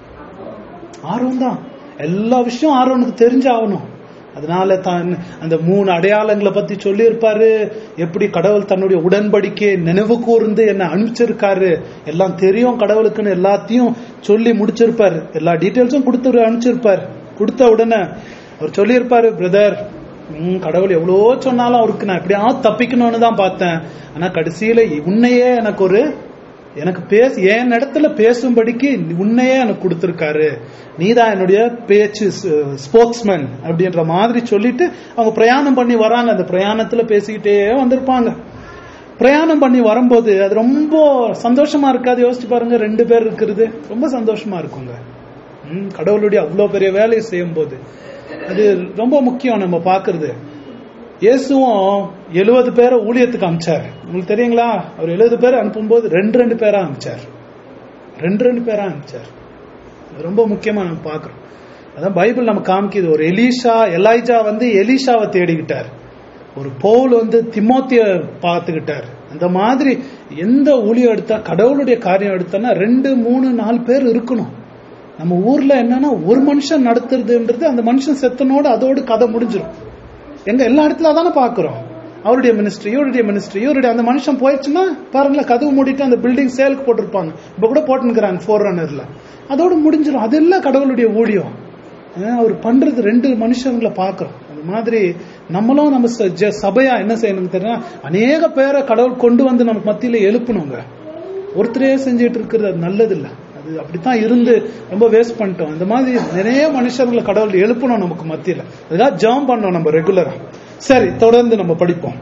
ஆர்வம் தான் எல்லா விஷயம் ஆர்வனுக்கு தெரிஞ்சாகணும் அதனால தான் அந்த மூணு அடையாளங்களை பத்தி சொல்லியிருப்பாரு எப்படி கடவுள் தன்னுடைய உடன்படிக்கை நினைவு கூர்ந்து என்ன அனுப்பிச்சிருக்காரு எல்லாம் தெரியும் கடவுளுக்குன்னு எல்லாத்தையும் சொல்லி முடிச்சிருப்பாரு எல்லா டீட்டெயில்ஸும் கொடுத்து அனுப்பிச்சிருப்பாரு கொடுத்த உடனே அவர் சொல்லியிருப்பாரு பிரதர் உம் கடவுள் எவ்வளோ சொன்னாலும் அவருக்கு நான் எப்படியாவது தப்பிக்கணும்னு தான் பார்த்தேன் ஆனா கடைசியில உன்னையே எனக்கு ஒரு எனக்கு பேச என் இடத்துல பேசும்படிக்கு உன்னையே எனக்கு கொடுத்திருக்காரு நீதான் என்னுடைய பேச்சு ஸ்போக்ஸ்மேன் அப்படின்ற மாதிரி சொல்லிட்டு அவங்க பிரயாணம் பண்ணி வராங்க அந்த பிரயாணத்துல பேசிக்கிட்டே வந்திருப்பாங்க பிரயாணம் பண்ணி வரும்போது அது ரொம்ப சந்தோஷமா இருக்காது யோசிச்சு பாருங்க ரெண்டு பேர் இருக்கிறது ரொம்ப சந்தோஷமா இருக்குங்க ம், கடவுளுடைய அவ்வளோ பெரிய வேலையை செய்யும் போது அது ரொம்ப முக்கியம் நம்ம பாக்குறது இயேசுவும் எழுபது பேரை ஊழியத்துக்கு அனுப்பிச்சார் உங்களுக்கு தெரியுங்களா அவர் எழுபது பேரை அனுப்பும்போது ரெண்டு ரெண்டு பேரா அனுப்பிச்சார் ரெண்டு ரெண்டு பேரா அனுப்பிச்சார் அது ரொம்ப முக்கியமா நம்ம பாக்குறோம் அதான் பைபிள் நம்ம காமிக்குது ஒரு எலிஷா எலைஜா வந்து எலிஷாவை தேடிக்கிட்டார் ஒரு பவுல் வந்து திமோத்திய பார்த்துக்கிட்டார் அந்த மாதிரி எந்த ஊழியம் எடுத்தா கடவுளுடைய காரியம் எடுத்தோன்னா ரெண்டு மூணு நாலு பேர் இருக்கணும் நம்ம ஊர்ல என்னன்னா ஒரு மனுஷன் நடத்துறதுன்றது அந்த மனுஷன் செத்தனோட அதோடு கதை முடிஞ்சிடும் எங்க எல்லா இடத்துல அதானே பாக்குறோம் அவருடைய மினிஸ்ட்ரி இவருடைய மினிஸ்ட்ரி இவருடைய அந்த மனுஷன் போயிடுச்சுன்னா பாருங்களேன் கதவு மூடிட்டு அந்த பில்டிங் சேலுக்கு போட்டிருப்பாங்க இப்ப கூட போட்டுக்கிறாங்க ஃபோர் ரன்னர்ல அதோட முடிஞ்சிடும் அது எல்லாம் கடவுளுடைய ஊழியம் அஹ் அவர் பண்றது ரெண்டு மனுஷங்களை பாக்குறோம் அந்த மாதிரி நம்மளும் நம்ம ச- ஜ- சபையா என்ன செய்யணும் தெரியுமா அநேக பேரை கடவுள் கொண்டு வந்து நமக்கு மத்தியில எழுப்பணுங்க ஒருத்தரே செஞ்சுட்டு இருக்கிறது அது நல்லது இல்ல அது அப்படித்தான் இருந்து ரொம்ப வேஸ்ட் பண்ணிட்டோம் இந்த மாதிரி நிறைய மனுஷர்களை கடவுள் எழுப்பணும் நமக்கு மத்தியில அதுக்காக ஜாம் பண்ணோம் நம்ம ரெகுலரா சரி தொடர்ந்து நம்ம படிப்போம்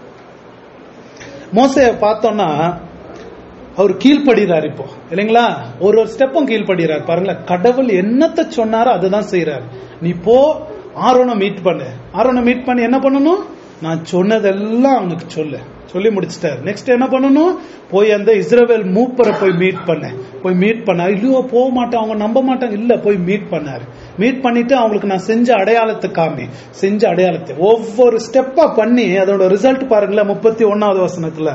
மோசைய பார்த்தோம்னா அவர் கீழ்ப்படுகிறார் இப்போ இல்லைங்களா ஒரு ஒரு ஸ்டெப்பும் கீழ்ப்படுகிறார் பாருங்களேன் கடவுள் என்னத்தை சொன்னாரோ அதுதான் செய்யறாரு நீ போ ஆரோனை மீட் பண்ணு ஆரோனை மீட் பண்ணி என்ன பண்ணணும் நான் சொன்னதெல்லாம் அவனுக்கு சொல்லு சொல்லி முடிச்சிட்டாரு நெக்ஸ்ட் என்ன பண்ணணும் போய் அந்த இஸ்ரவேல் மூப்பரை போய் மீட் பண்ண போய் மீட் பண்ண இல்லையோ போக மாட்டான் அவங்க நம்ப மாட்டாங்க இல்ல போய் மீட் பண்ணாரு மீட் பண்ணிட்டு அவங்களுக்கு நான் செஞ்ச அடையாளத்தை காமி செஞ்ச அடையாளத்தை ஒவ்வொரு ஸ்டெப்பா பண்ணி அதோட ரிசல்ட் பாருங்களேன் முப்பத்தி ஒன்னாவது வசனத்துல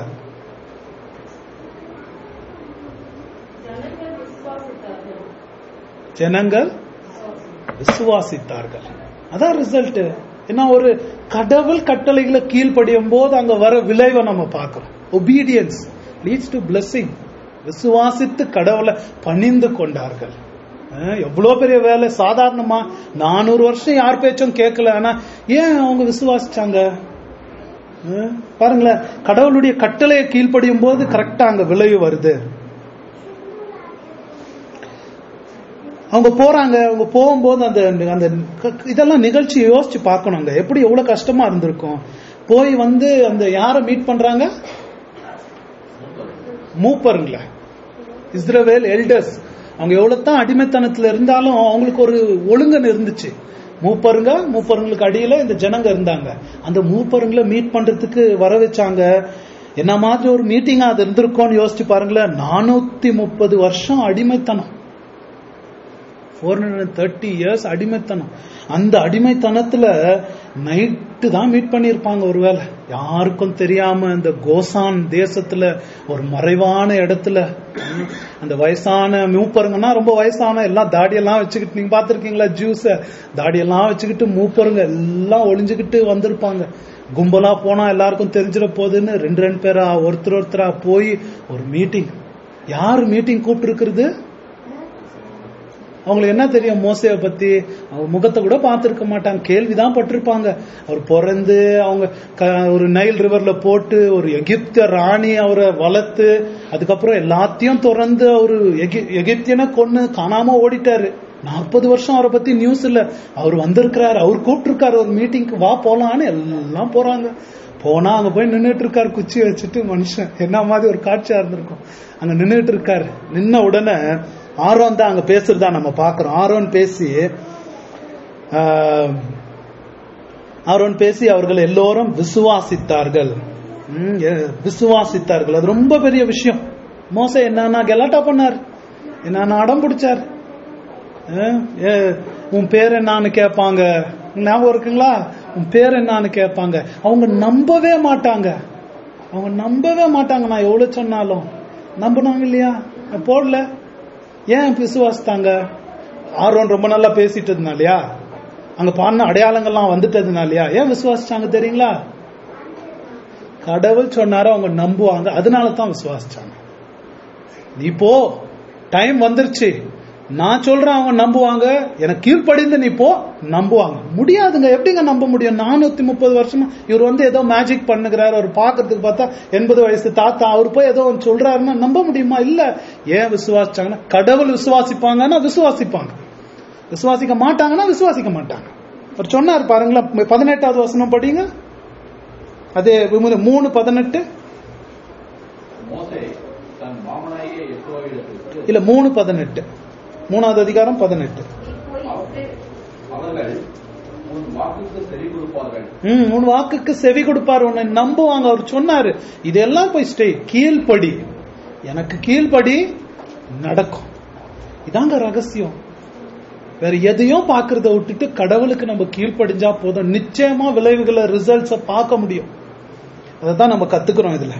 ஜனங்கள் ஜனங்கள் விசுவாசித்தார்கள் விசுவாசித்தார்கள் அதான் ரிசல்ட் ஏன்னா ஒரு கடவுள் கட்டளைகளை கீழ்ப்படியும் போது அங்க வர விளைவை நம்ம பார்க்கிறோம் ஒபீடியன்ஸ் லீட்ஸ் டு பிளஸிங் விசுவாசித்து கடவுளை பணிந்து கொண்டார்கள் அஹ் எவ்வளவு பெரிய வேலை சாதாரணமா நானூறு வருஷம் யார் பேச்சும் கேட்கல ஆனா ஏன் அவங்க விசுவாசிச்சாங்க அஹ் பாருங்களேன் கடவுளுடைய கட்டளையை கீழ்ப்படியும் போது கரெக்டா அங்க விளைவு வருது அவங்க போறாங்க அவங்க போகும்போது அந்த அந்த க- இதெல்லாம் நிகழ்ச்சி யோசிச்சு பார்க்கணுங்க எப்படி எவ்வளவு கஷ்டமா இருந்திருக்கும் போய் வந்து அந்த யாரை மீட் பண்றாங்க மூப்பருங்கள இஸ்ரவேல் எல்டர்ஸ் அவங்க எவ்வளவு தான் அடிமைத்தனத்துல இருந்தாலும் அவங்களுக்கு ஒரு ஒழுங்கன் இருந்துச்சு மூப்பருங்க மூப்பருங்களுக்கு அடியில இந்த ஜனங்க இருந்தாங்க அந்த மூப்பருங்களை மீட் பண்றதுக்கு வர வச்சாங்க என்ன மாதிரி ஒரு மீட்டிங்கா அது இருந்திருக்கும்னு யோசிச்சு பாருங்களேன் நானூத்தி முப்பது வருஷம் அடிமைத்தனம் ஃபோர் ஹண்ட்ரட் தேர்ட்டி இயர்ஸ் அடிமைத்தனம் அந்த அடிமைத்தனத்துல நைட்டு தான் மீட் பண்ணியிருப்பாங்க ஒருவேளை யாருக்கும் தெரியாம இந்த கோசான் தேசத்துல ஒரு மறைவான இடத்துல அந்த வயசான மூப்பருங்கன்னா ரொம்ப வயசான எல்லாம் தாடியெல்லாம் வச்சுக்கிட்டு நீங்க பாத்திருக்கீங்களா ஜூஸ தாடியெல்லாம் வச்சுக்கிட்டு மூப்பருங்க எல்லாம் ஒளிஞ்சுக்கிட்டு வந்திருப்பாங்க கும்பலா போனா எல்லாருக்கும் தெரிஞ்சிட போகுதுன்னு ரெண்டு ரெண்டு பேரா ஒருத்தர் ஒருத்தரா போய் ஒரு மீட்டிங் யாரு மீட்டிங் கூப்பிட்டு இருக்கிறது அவங்களுக்கு என்ன தெரியும் மோசையை பத்தி அவங்க முகத்தை கூட பார்த்திருக்க மாட்டாங்க கேள்விதான் பட்டிருப்பாங்க அவர் பிறந்து அவங்க க- ஒரு நைல் ரிவர்ல போட்டு ஒரு எகிப்த ராணி அவரை வளர்த்து அதுக்கப்புறம் எல்லாத்தையும் திறந்து அவரு எகி- எகிப்தியனை கொன்னு காணாம ஓடிட்டாரு நாற்பது வருஷம் அவரை பத்தி நியூஸ் இல்ல அவர் வந்திருக்கிறாரு அவர் கூப்பிட்டு ஒரு மீட்டிங்க்கு வா போலான்னு எல்லாம் போறாங்க போனா அங்க போய் நின்னுட்டு இருக்காரு குச்சி வச்சுட்டு மனுஷன் என்ன மாதிரி ஒரு காட்சியா இருந்திருக்கும் அங்க நின்னுட்டு இருக்காரு நின்ன உடனே ஆரோன் தான் அங்க பேசுறதா நம்ம பாக்குறோம் ஆரோன் பேசி ஆஹ், ஆரோன் பேசி அவர்கள் எல்லோரும் விசுவாசித்தார்கள் ம், எ- விசுவாசித்தார்கள் அது ரொம்ப பெரிய விஷயம் மோச என்னன்னா கெலாட்டா பண்ணார் என்னன்னா அடம் பிடிச்சார் அஹ், ஏ, உன் பேர் என்னான்னு கேட்பாங்க ஞாபகம் இருக்குங்களா உன் பேர் என்னான்னு கேட்பாங்க அவங்க நம்பவே மாட்டாங்க அவங்க நம்பவே மாட்டாங்க நான் எவ்வளவு சொன்னாலும் நம்பினாங்க இல்லையா நான் போடல ஏன் விசுவாசித்தாங்க ஆர்வம் ரொம்ப நல்லா பேசிட்டு இருந்தாலையா அங்க பாடின அடையாளங்கள்லாம் வந்துட்டதுனாலயா ஏன் விசுவாசிச்சாங்க தெரியுங்களா கடவுள் சொன்னாரு அவங்க நம்புவாங்க அதனால தான் விசுவாசிச்சாங்க நீ போ டைம் வந்துருச்சு நான் சொல்றேன் அவங்க நம்புவாங்க எனக்கு கீழ்ப்படிந்து நீ போ நம்புவாங்க முடியாதுங்க எப்படிங்க நம்ப முடியும் நானூத்தி முப்பது வருஷமா இவர் வந்து ஏதோ மேஜிக் பண்ணுகிறாரு அவர் பாக்குறதுக்கு பார்த்தா எண்பது வயசு தாத்தா அவர் போய் ஏதோ ஒன்று சொல்றாருன்னா நம்ப முடியுமா இல்ல ஏன் விசுவாசிச்சாங்கன்னா கடவுள் விசுவாசிப்பாங்கன்னா விசுவாசிப்பாங்க விசுவாசிக்க மாட்டாங்கன்னா விசுவாசிக்க மாட்டாங்க அவர் சொன்னார் பாருங்களேன் பதினெட்டாவது வசனம் படிங்க அதே விமுத- மூணு பதினெட்டு மோசே தன் மாமனாகிய யெகோவாவிடத்திற்கு இல்ல மூணு பதினெட்டு மூணாவது அதிகாரம் பதினெட்டு அவர்கள் உன் வாக்குக்கு செவி கொடுப்பார்கள் ம் உன் வாக்குக்கு செவி கொடுப்பார் உன்னை நம்புவாங்க அவர் சொன்னாரு இதெல்லாம் போய் ஸ்டே கீழ்ப்படி எனக்கு கீழ்ப்படி நடக்கும் இதாங்க ரகசியம் வேற எதையும் பார்க்கறத விட்டுட்டு கடவுளுக்கு நம்ம கீழ்ப்படிஞ்சா போதும் நிச்சயமா விளைவுகளை ரிசல்ட்ஸ பார்க்க முடியும் அதை தான் நம்ம கத்துக்கிறோம் இதுல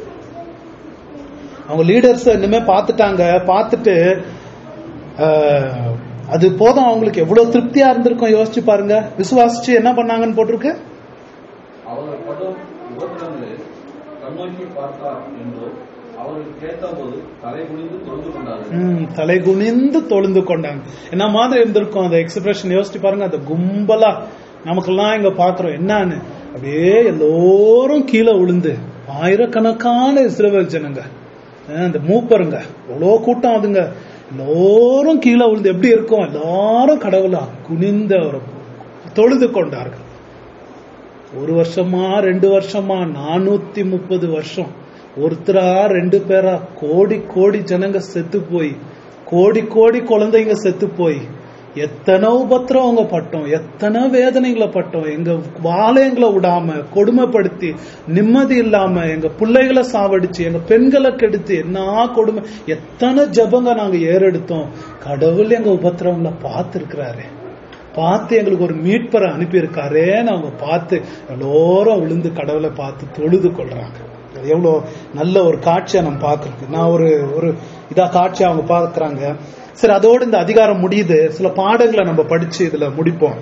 அவங்க லீடர்ஸ் இனிமே பார்த்துட்டாங்க பார்த்துட்டு ஆஹ், அது போதும் அவங்களுக்கு எவ்வளவு திருப்தியா இருந்திருக்கும் யோசிச்சு பாருங்க விசுவாசிச்சு என்ன பண்ணாங்கன்னு போட்டிருக்கு அவர்கள் படும் உபத்திரங்களில் கண்ணோக்கி பார்த்தார் என்று அவர்கள் கேட்டபோது தலை குனிந்து தொழுது கொண்டார்கள் ம், தலை குனிந்து தொழுந்து கொண்டாங்க என்ன மாதிரி இருந்திருக்கும் அந்த எக்ஸ்பிரஷன் யோசிச்சு பாருங்க அந்த கும்பலா நமக்கெல்லாம் இங்க பாக்குறோம் என்னன்னு அப்படியே எல்லோரும் கீழே விழுந்து ஆயிரக்கணக்கான இஸ்ரவேல் ஜனங்க அஹ் அந்த மூப்பருங்க எவ்வளோ கூட்டம் அதுங்க எல்லோரும் கீழே விழுந்து எப்படி இருக்கும் எல்லாரும் கடவுளா குனிந்து அவரை தொழுது கொண்டார்கள் ஒரு வருஷமா ரெண்டு வருஷமா நானூத்தி முப்பது வருஷம் ஒருத்தரா ரெண்டு பேரா கோடி கோடி ஜனங்க செத்து போய் கோடி கோடி குழந்தைங்க செத்து போய் எத்தனை உபத்திரம் அவங்க பட்டோம் எத்தனை வேதனைகளை பட்டோம் எங்க வாழையங்களை விடாம கொடுமைப்படுத்தி நிம்மதி இல்லாம எங்க பிள்ளைகளை சாவடிச்சு எங்க பெண்களை கெடுத்து என்ன கொடுமை எத்தனை ஜபங்க நாங்க ஏறெடுத்தோம் கடவுள் எங்க உபத்திரவங்களை பார்த்திருக்கிறாரு பார்த்து எங்களுக்கு ஒரு மீட்பரை அனுப்பியிருக்காரேன்னு அவங்க பார்த்து எல்லோரும் விழுந்து கடவுளை பார்த்து தொழுது கொள்றாங்க அது எவ்வளவு நல்ல ஒரு காட்சியா நம்ம பார்க்கறது நான் ஒரு ஒரு இதா காட்சியா அவங்க பார்க்கறாங்க சரி அதோடு இந்த அதிகாரம் முடியுது சில பாடங்களை நம்ம படிச்சு இதுல முடிப்போம்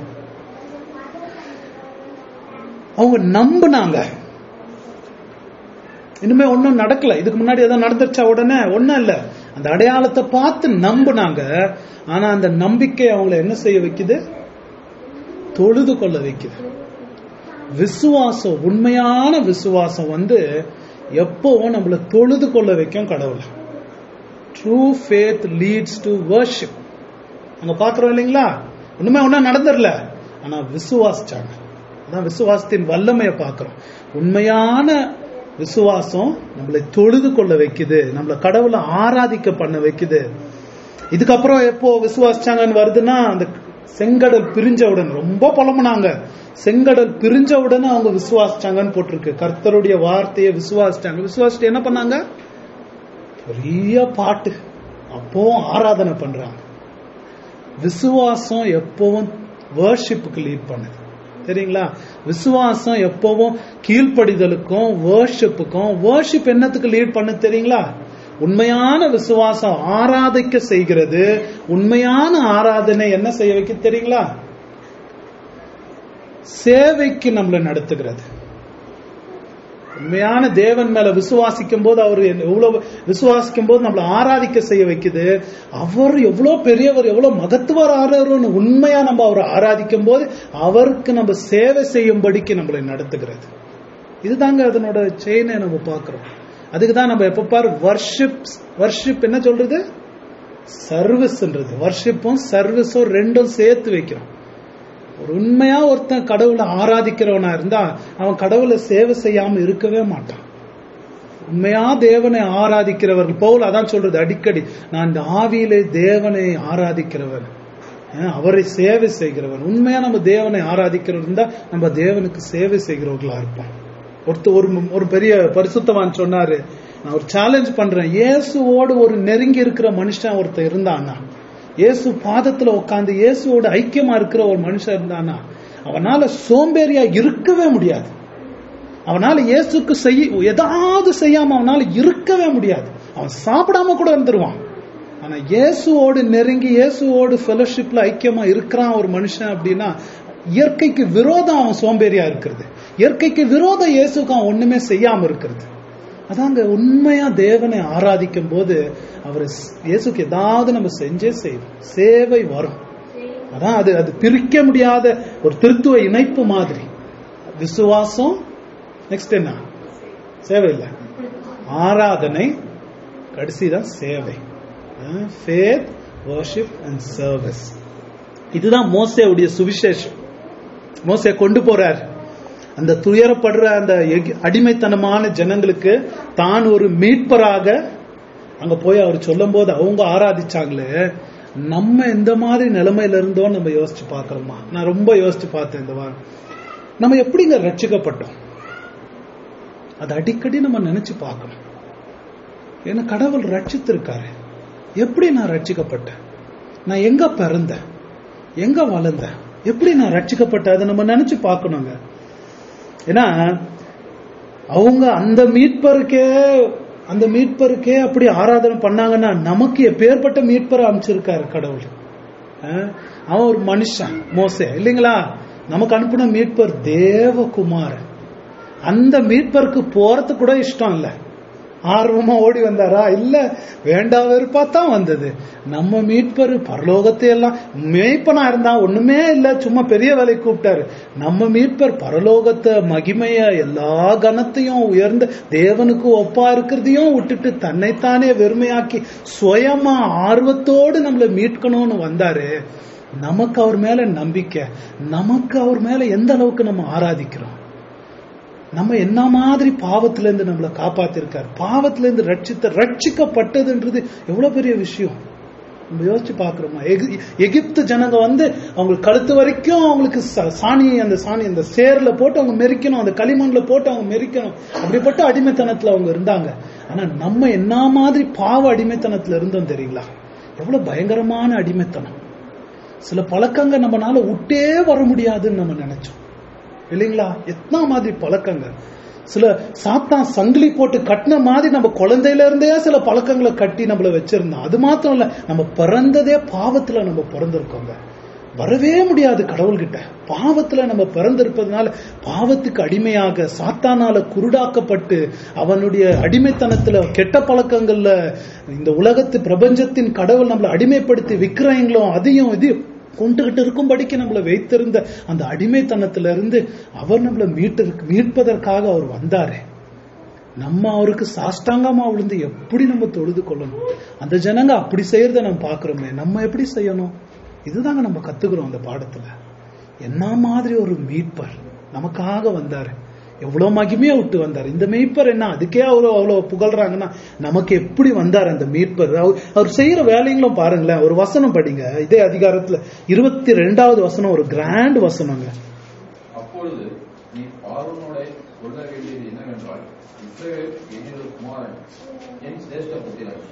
அவங்க நம்புனாங்க இனிமே ஒன்றும் நடக்கல இதுக்கு முன்னாடி ஏதோ நடந்துருச்சா உடனே ஒன்றும் இல்ல அந்த அடையாளத்தை பார்த்து நம்புனாங்க ஆனா அந்த நம்பிக்கை அவங்கள என்ன செய்ய வைக்குது தொழுது கொள்ள வைக்குது விசுவாசம் உண்மையான விசுவாசம் வந்து எப்பவும் நம்மள தொழுது கொள்ள வைக்கும் கடவுளை true faith leads to worship அங்க பாக்குறோம் இல்லைங்களா ஒண்ணுமே ஒன்றும் நடந்துடல ஆனா விசுவாசிச்சாங்க அதான் விசுவாசத்தின் வல்லமையை பார்க்கிறோம் உண்மையான விசுவாசம் நம்மளை தொழுது கொள்ள வைக்குது நம்மள கடவுளை ஆராதிக்க பண்ண வைக்குது இதுக்கப்புறம் எப்போ விசுவாசிச்சாங்கன்னு வருதுன்னா அந்த செங்கடல் பிரிஞ்ச உடனே ரொம்ப புலம்புனாங்க செங்கடல் பிரிஞ்ச உடனே அவங்க விசுவாசிச்சாங்கன்னு போட்டிருக்கு கர்த்தருடைய வார்த்தையை விசுவாசிச்சாங்க விசுவாசிட்டு என்ன பண்ணாங்க பெரிய பாட்டு அப்பவும் ஆராதனை பண்றாங்க விசுவாசம் எப்பவும் வேர்ஷிப்புக்கு லீட் பண்ணுது சரிங்களா விசுவாசம் எப்பவும் கீழ்ப்படிதலுக்கும் வேர்ஷிப்புக்கும் வேர்ஷிப் என்னத்துக்கு லீட் பண்ணு தெரியுங்களா உண்மையான விசுவாசம் ஆராதிக்க செய்கிறது உண்மையான ஆராதனை என்ன செய்ய வைக்க தெரியுங்களா சேவைக்கு நம்மளை நடத்துகிறது உண்மையான தேவன் மேல விசுவாசிக்கும் போது அவர் எவ்வளவு விசுவாசிக்கும் போது நம்மளை ஆராதிக்க செய்ய வைக்குது அவர் எவ்வளவு பெரியவர் எவ்வளவு மகத்துவர் ஆறாருன்னு உண்மையா நம்ம அவரை ஆராதிக்கும் போது அவருக்கு நம்ம சேவை செய்யும்படிக்கு நம்மளை நடத்துகிறது இதுதாங்க அதனோட செயினை நம்ம பார்க்கிறோம் அதுக்கு தான் நம்ம எப்ப பாரு வர்ஷிப் வர்ஷிப் என்ன சொல்றது சர்வீஸ்ன்றது வர்ஷிப்பும் சர்வீஸும் ரெண்டும் சேர்த்து வைக்கிறோம் ஒரு உண்மையா ஒருத்தன் கடவுளை ஆராதிக்கிறவனா இருந்தா அவன் கடவுளை சேவை செய்யாம இருக்கவே மாட்டான் உண்மையா தேவனை ஆராதிக்கிறவர்கள் பவுல் அதான் சொல்றது அடிக்கடி நான் இந்த ஆவியிலே தேவனை ஆராதிக்கிறவர் அஹ் அவரை சேவை செய்கிறவர் உண்மையா நம்ம தேவனை ஆராதிக்கிறவர் இருந்தா நம்ம தேவனுக்கு சேவை செய்கிறவர்களா இருப்போம் ஒருத்தர் ஒரு ஒரு பெரிய பரிசுத்தவான் சொன்னாரு நான் ஒரு சேலஞ்ச் பண்றேன் இயேசுவோடு ஒரு நெருங்கி இருக்கிற மனுஷன் ஒருத்தர் இருந்தான்னா இயேசு பாதத்துல உட்காந்து இயேசுவோட ஐக்கியமா இருக்கிற ஒரு மனுஷன் இருந்தானா அவனால சோம்பேறியா இருக்கவே முடியாது அவனால இயேசுக்கு செய்ய ஏதாவது செய்யாம அவனால இருக்கவே முடியாது அவன் சாப்பிடாம கூட இருந்துருவான் ஆனா இயேசுவோடு நெருங்கி இயேசுவோடு ஃபெலோஷிப்ல ஐக்கியமா இருக்கிறான் ஒரு மனுஷன் அப்படின்னா இயற்கைக்கு விரோதம் அவன் சோம்பேறியா இருக்கிறது இயற்கைக்கு விரோதம் இயேசுக்கு அவன் ஒண்ணுமே செய்யாம இருக்கிறது அதாங்க உண்மையா தேவனை ஆராதிக்கும் போது அவர் இயேசுக்கு ஏதாவது நம்ம செஞ்சே செய்வோம் சேவை வரும் அதான் அது அது பிரிக்க முடியாத ஒரு திருத்துவ இணைப்பு மாதிரி விசுவாசம் நெக்ஸ்ட் என்ன சேவை இல்லை ஆராதனை கடைசிதான் சேவை ஃபேத் வர்ஷிப் அண்ட் சர்வீஸ் இதுதான் மோசேவுடைய சுவிசேஷம் மோசே கொண்டு போறார் அந்த துயரப்படுற அந்த எகி- அடிமைத்தனமான ஜனங்களுக்கு தான் ஒரு மீட்பராக அங்க போய் அவர் சொல்லும் போது அவங்க ஆராதிச்சாங்களே நம்ம எந்த மாதிரி நிலைமையில இருந்தோம் நம்ம யோசிச்சு பார்க்கறோமா நான் ரொம்ப யோசிச்சு பார்த்தேன் இந்த வாரம் நம்ம எப்படிங்க ரட்சிக்கப்பட்டோம் அது அடிக்கடி நம்ம நினைச்சு பார்க்கணும் ஏன்னா கடவுள் ரட்சித்திருக்காரு எப்படி நான் ரட்சிக்கப்பட்டேன் நான் எங்க பிறந்தேன் எங்க வளர்ந்தேன் எப்படி நான் ரட்சிக்கப்பட்டேன் அதை நம்ம நினைச்சு பார்க்கணுங்க ஏன்னா அவங்க அந்த மீட்பருக்கே அந்த மீட்பருக்கே அப்படி ஆராதனை பண்ணாங்கன்னா நமக்கு எப்பேற்பட்ட மீட்பரை அமைச்சிருக்காரு கடவுள் அஹ், அவன் ஒரு மனுஷன் மோசே இல்லைங்களா நமக்கு அனுப்பின மீட்பர் தேவகுமாரன் அந்த மீட்பருக்கு போறது கூட இஷ்டம் இல்ல ஆர்வமா ஓடி வந்தாரா இல்ல வேண்டா வெறுப்பா தான் வந்தது நம்ம மீட்பர் பரலோகத்தை எல்லாம் மேய்ப்பனா இருந்தா ஒண்ணுமே இல்ல சும்மா பெரிய வேலை கூப்பிட்டாரு நம்ம மீட்பர் பரலோகத்தை மகிமைய எல்லா கனத்தையும் உயர்ந்த தேவனுக்கு ஒப்பா இருக்கிறதையும் விட்டுட்டு தன்னைத்தானே வெறுமையாக்கி சுயமா ஆர்வத்தோடு நம்மளை மீட்கணும்னு வந்தாரு நமக்கு அவர் மேல நம்பிக்கை நமக்கு அவர் மேல எந்த அளவுக்கு நம்ம ஆராதிக்கிறோம் நம்ம என்ன மாதிரி பாவத்துல இருந்து நம்மளை காப்பாத்திருக்கார் பாவத்துல இருந்து ரட்சித்த ரட்சிக்கப்பட்டதுன்றது எவ்வளவு பெரிய விஷயம் நம்ம யோசிச்சு பாக்குறோமா எகி- எகிப்து ஜனங்க வந்து அவங்க கழுத்து வரைக்கும் அவங்களுக்கு ச- சாணி அந்த சாணி அந்த சேர்ல போட்டு அவங்க மெரிக்கணும் அந்த களிமண்ல போட்டு அவங்க மெரிக்கணும் அப்படிப்பட்ட அடிமைத்தனத்துல அவங்க இருந்தாங்க ஆனா நம்ம என்ன மாதிரி பாவ அடிமைத்தனத்துல இருந்தோம் தெரியுங்களா எவ்வளவு பயங்கரமான அடிமைத்தனம் சில பழக்கங்க நம்மனால விட்டே வர முடியாதுன்னு நம்ம நினைச்சோம் இல்லைங்களா எத்தனை மாதிரி பழக்கங்க சில சாத்தான் சங்கிலி போட்டு கட்டின மாதிரி நம்ம குழந்தையில இருந்தே சில பழக்கங்களை கட்டி நம்மள வச்சிருந்தோம் அது மாத்திரம் இல்ல நம்ம பிறந்ததே பாவத்துல நம்ம பிறந்திருக்கோங்க வரவே முடியாது கடவுள்கிட்ட பாவத்துல நம்ம பிறந்திருப்பதனால பாவத்துக்கு அடிமையாக சாத்தானால குருடாக்கப்பட்டு அவனுடைய அடிமைத்தனத்துல கெட்ட பழக்கங்கள்ல இந்த உலகத்து பிரபஞ்சத்தின் கடவுள் நம்மளை அடிமைப்படுத்தி விக்கிரயங்களும் அதையும் இதையும் கொண்டுகிட்டு இருக்கும்படிக்கு நம்மளை வைத்திருந்த அந்த அடிமைத்தனத்துல இருந்து அவர் நம்மளை மீட்டு மீட்பதற்காக அவர் வந்தாரு நம்ம அவருக்கு சாஷ்டாங்கமா விழுந்து எப்படி நம்ம தொழுது கொள்ளணும் அந்த ஜனங்க அப்படி செய்யறத நம்ம பாக்குறோமே நம்ம எப்படி செய்யணும் இதுதாங்க நம்ம கத்துக்கிறோம் அந்த பாடத்துல என்ன மாதிரி ஒரு மீட்பர் நமக்காக வந்தாரு எவ்வளவு மகிமையா விட்டு வந்தார் இந்த மீட்பர் என்ன அதுக்கே அவ்வளவு அவ்வளவு புகழ்றாங்கன்னா நமக்கு எப்படி வந்தார் அந்த மீட்பர் அவர் அவர் செய்யற வேலைங்களும் பாருங்களேன் ஒரு வசனம் படிங்க இதே அதிகாரத்துல இருபத்தி ரெண்டாவது வசனம் ஒரு கிராண்ட் வசனங்க அப்பொழுது நீ பார்வனோட சொல்ல வேண்டியது என்னவென்றால் இஸ்ரவேல் என்னுடைய குமாரன் என் சிரேஷ்ட புத்திரன்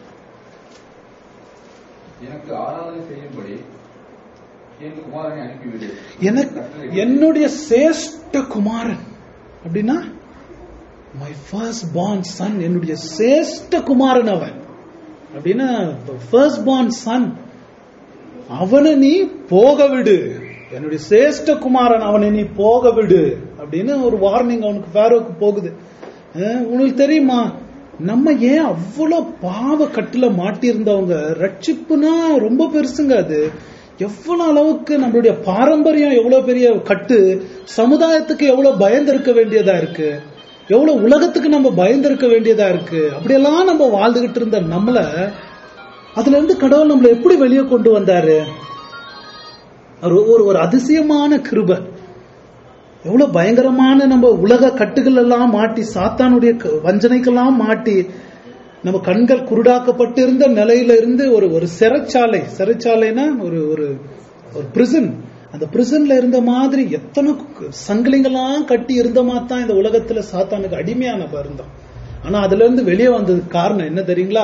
எனக்கு ஆராதனை செய்யும்படி என் குமாரனை அனுப்பிவிடு எனக்கு என்னுடைய சேஷ்ட குமாரன் அப்படின்னா மை ஃபர்ஸ்ட் born சன் என்னுடைய சேஷ்ட குமாரன் அவன் அப்படின்னா ஃபர்ஸ்ட் born சன் அவனை நீ போக விடு என்னுடைய சேஷ்ட குமாரன் அவனை நீ போக விடு அப்படின்னு ஒரு வார்னிங் அவனுக்கு ஃபேரோக்கு போகுது அஹ் உனக்கு தெரியுமா நம்ம ஏன் அவ்வளவு பாவ கட்டுல மாட்டியிருந்தவங்க ரட்சிப்புனா ரொம்ப பெருசுங்க அது எவ்வளவு அளவுக்கு நம்மளுடைய பாரம்பரியம் எவ்வளவு பெரிய கட்டு சமுதாயத்துக்கு எவ்வளவு பயந்திருக்க வேண்டியதா இருக்கு எவ்வளவு உலகத்துக்கு நம்ம பயந்திருக்க வேண்டியதா இருக்கு அப்படியெல்லாம் நம்ம வாழ்ந்துகிட்டு இருந்த நம்மள அதுல இருந்து கடவுள் நம்மளை எப்படி வெளியே கொண்டு வந்தாரு ஒரு ஒரு ஒரு அதிசயமான கிருபை எவ்வளவு பயங்கரமான நம்ம உலக கட்டுகள் எல்லாம் மாட்டி சாத்தானுடைய க- வஞ்சனைக்கெல்லாம் மாட்டி நம்ம கண்கள் குருடாக்கப்பட்டு இருந்த நிலையில இருந்து ஒரு ஒரு சிறைச்சாலை சிறைச்சாலைனா ஒரு ஒரு ஒரு பிரிசன் அந்த பிரிசன்ல இருந்த மாதிரி எத்தனை கு- சங்கிலிங்கெல்லாம் கட்டி இருந்த மாதிரி தான் இந்த உலகத்துல சாத்தானுக்கு அடிமையா நம்ம இருந்தோம் ஆனா அதுல இருந்து வெளியே வந்ததுக்கு காரணம் என்ன தெரியுங்களா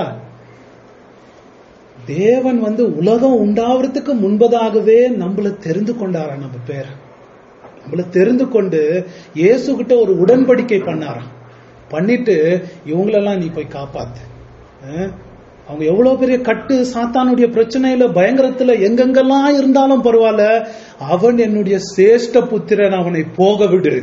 தேவன் வந்து உலகம் உண்டாவதுக்கு முன்பதாகவே நம்மள தெரிந்து கொண்டாரா நம்ம பேர் நம்மள தெரிந்து கொண்டு இயேசு கிட்ட ஒரு உடன்படிக்கை பண்ணாராம் பண்ணிட்டு இவங்களெல்லாம் நீ போய் காப்பாத்து அஹ், அவங்க எவ்வளவு பெரிய கட்டு சாத்தானுடைய பிரச்சனையில பயங்கரத்துல எங்கெங்கெல்லாம் இருந்தாலும் பரவாயில்ல அவன் என்னுடைய சேஷ்ட புத்திரன் அவனை போக விடு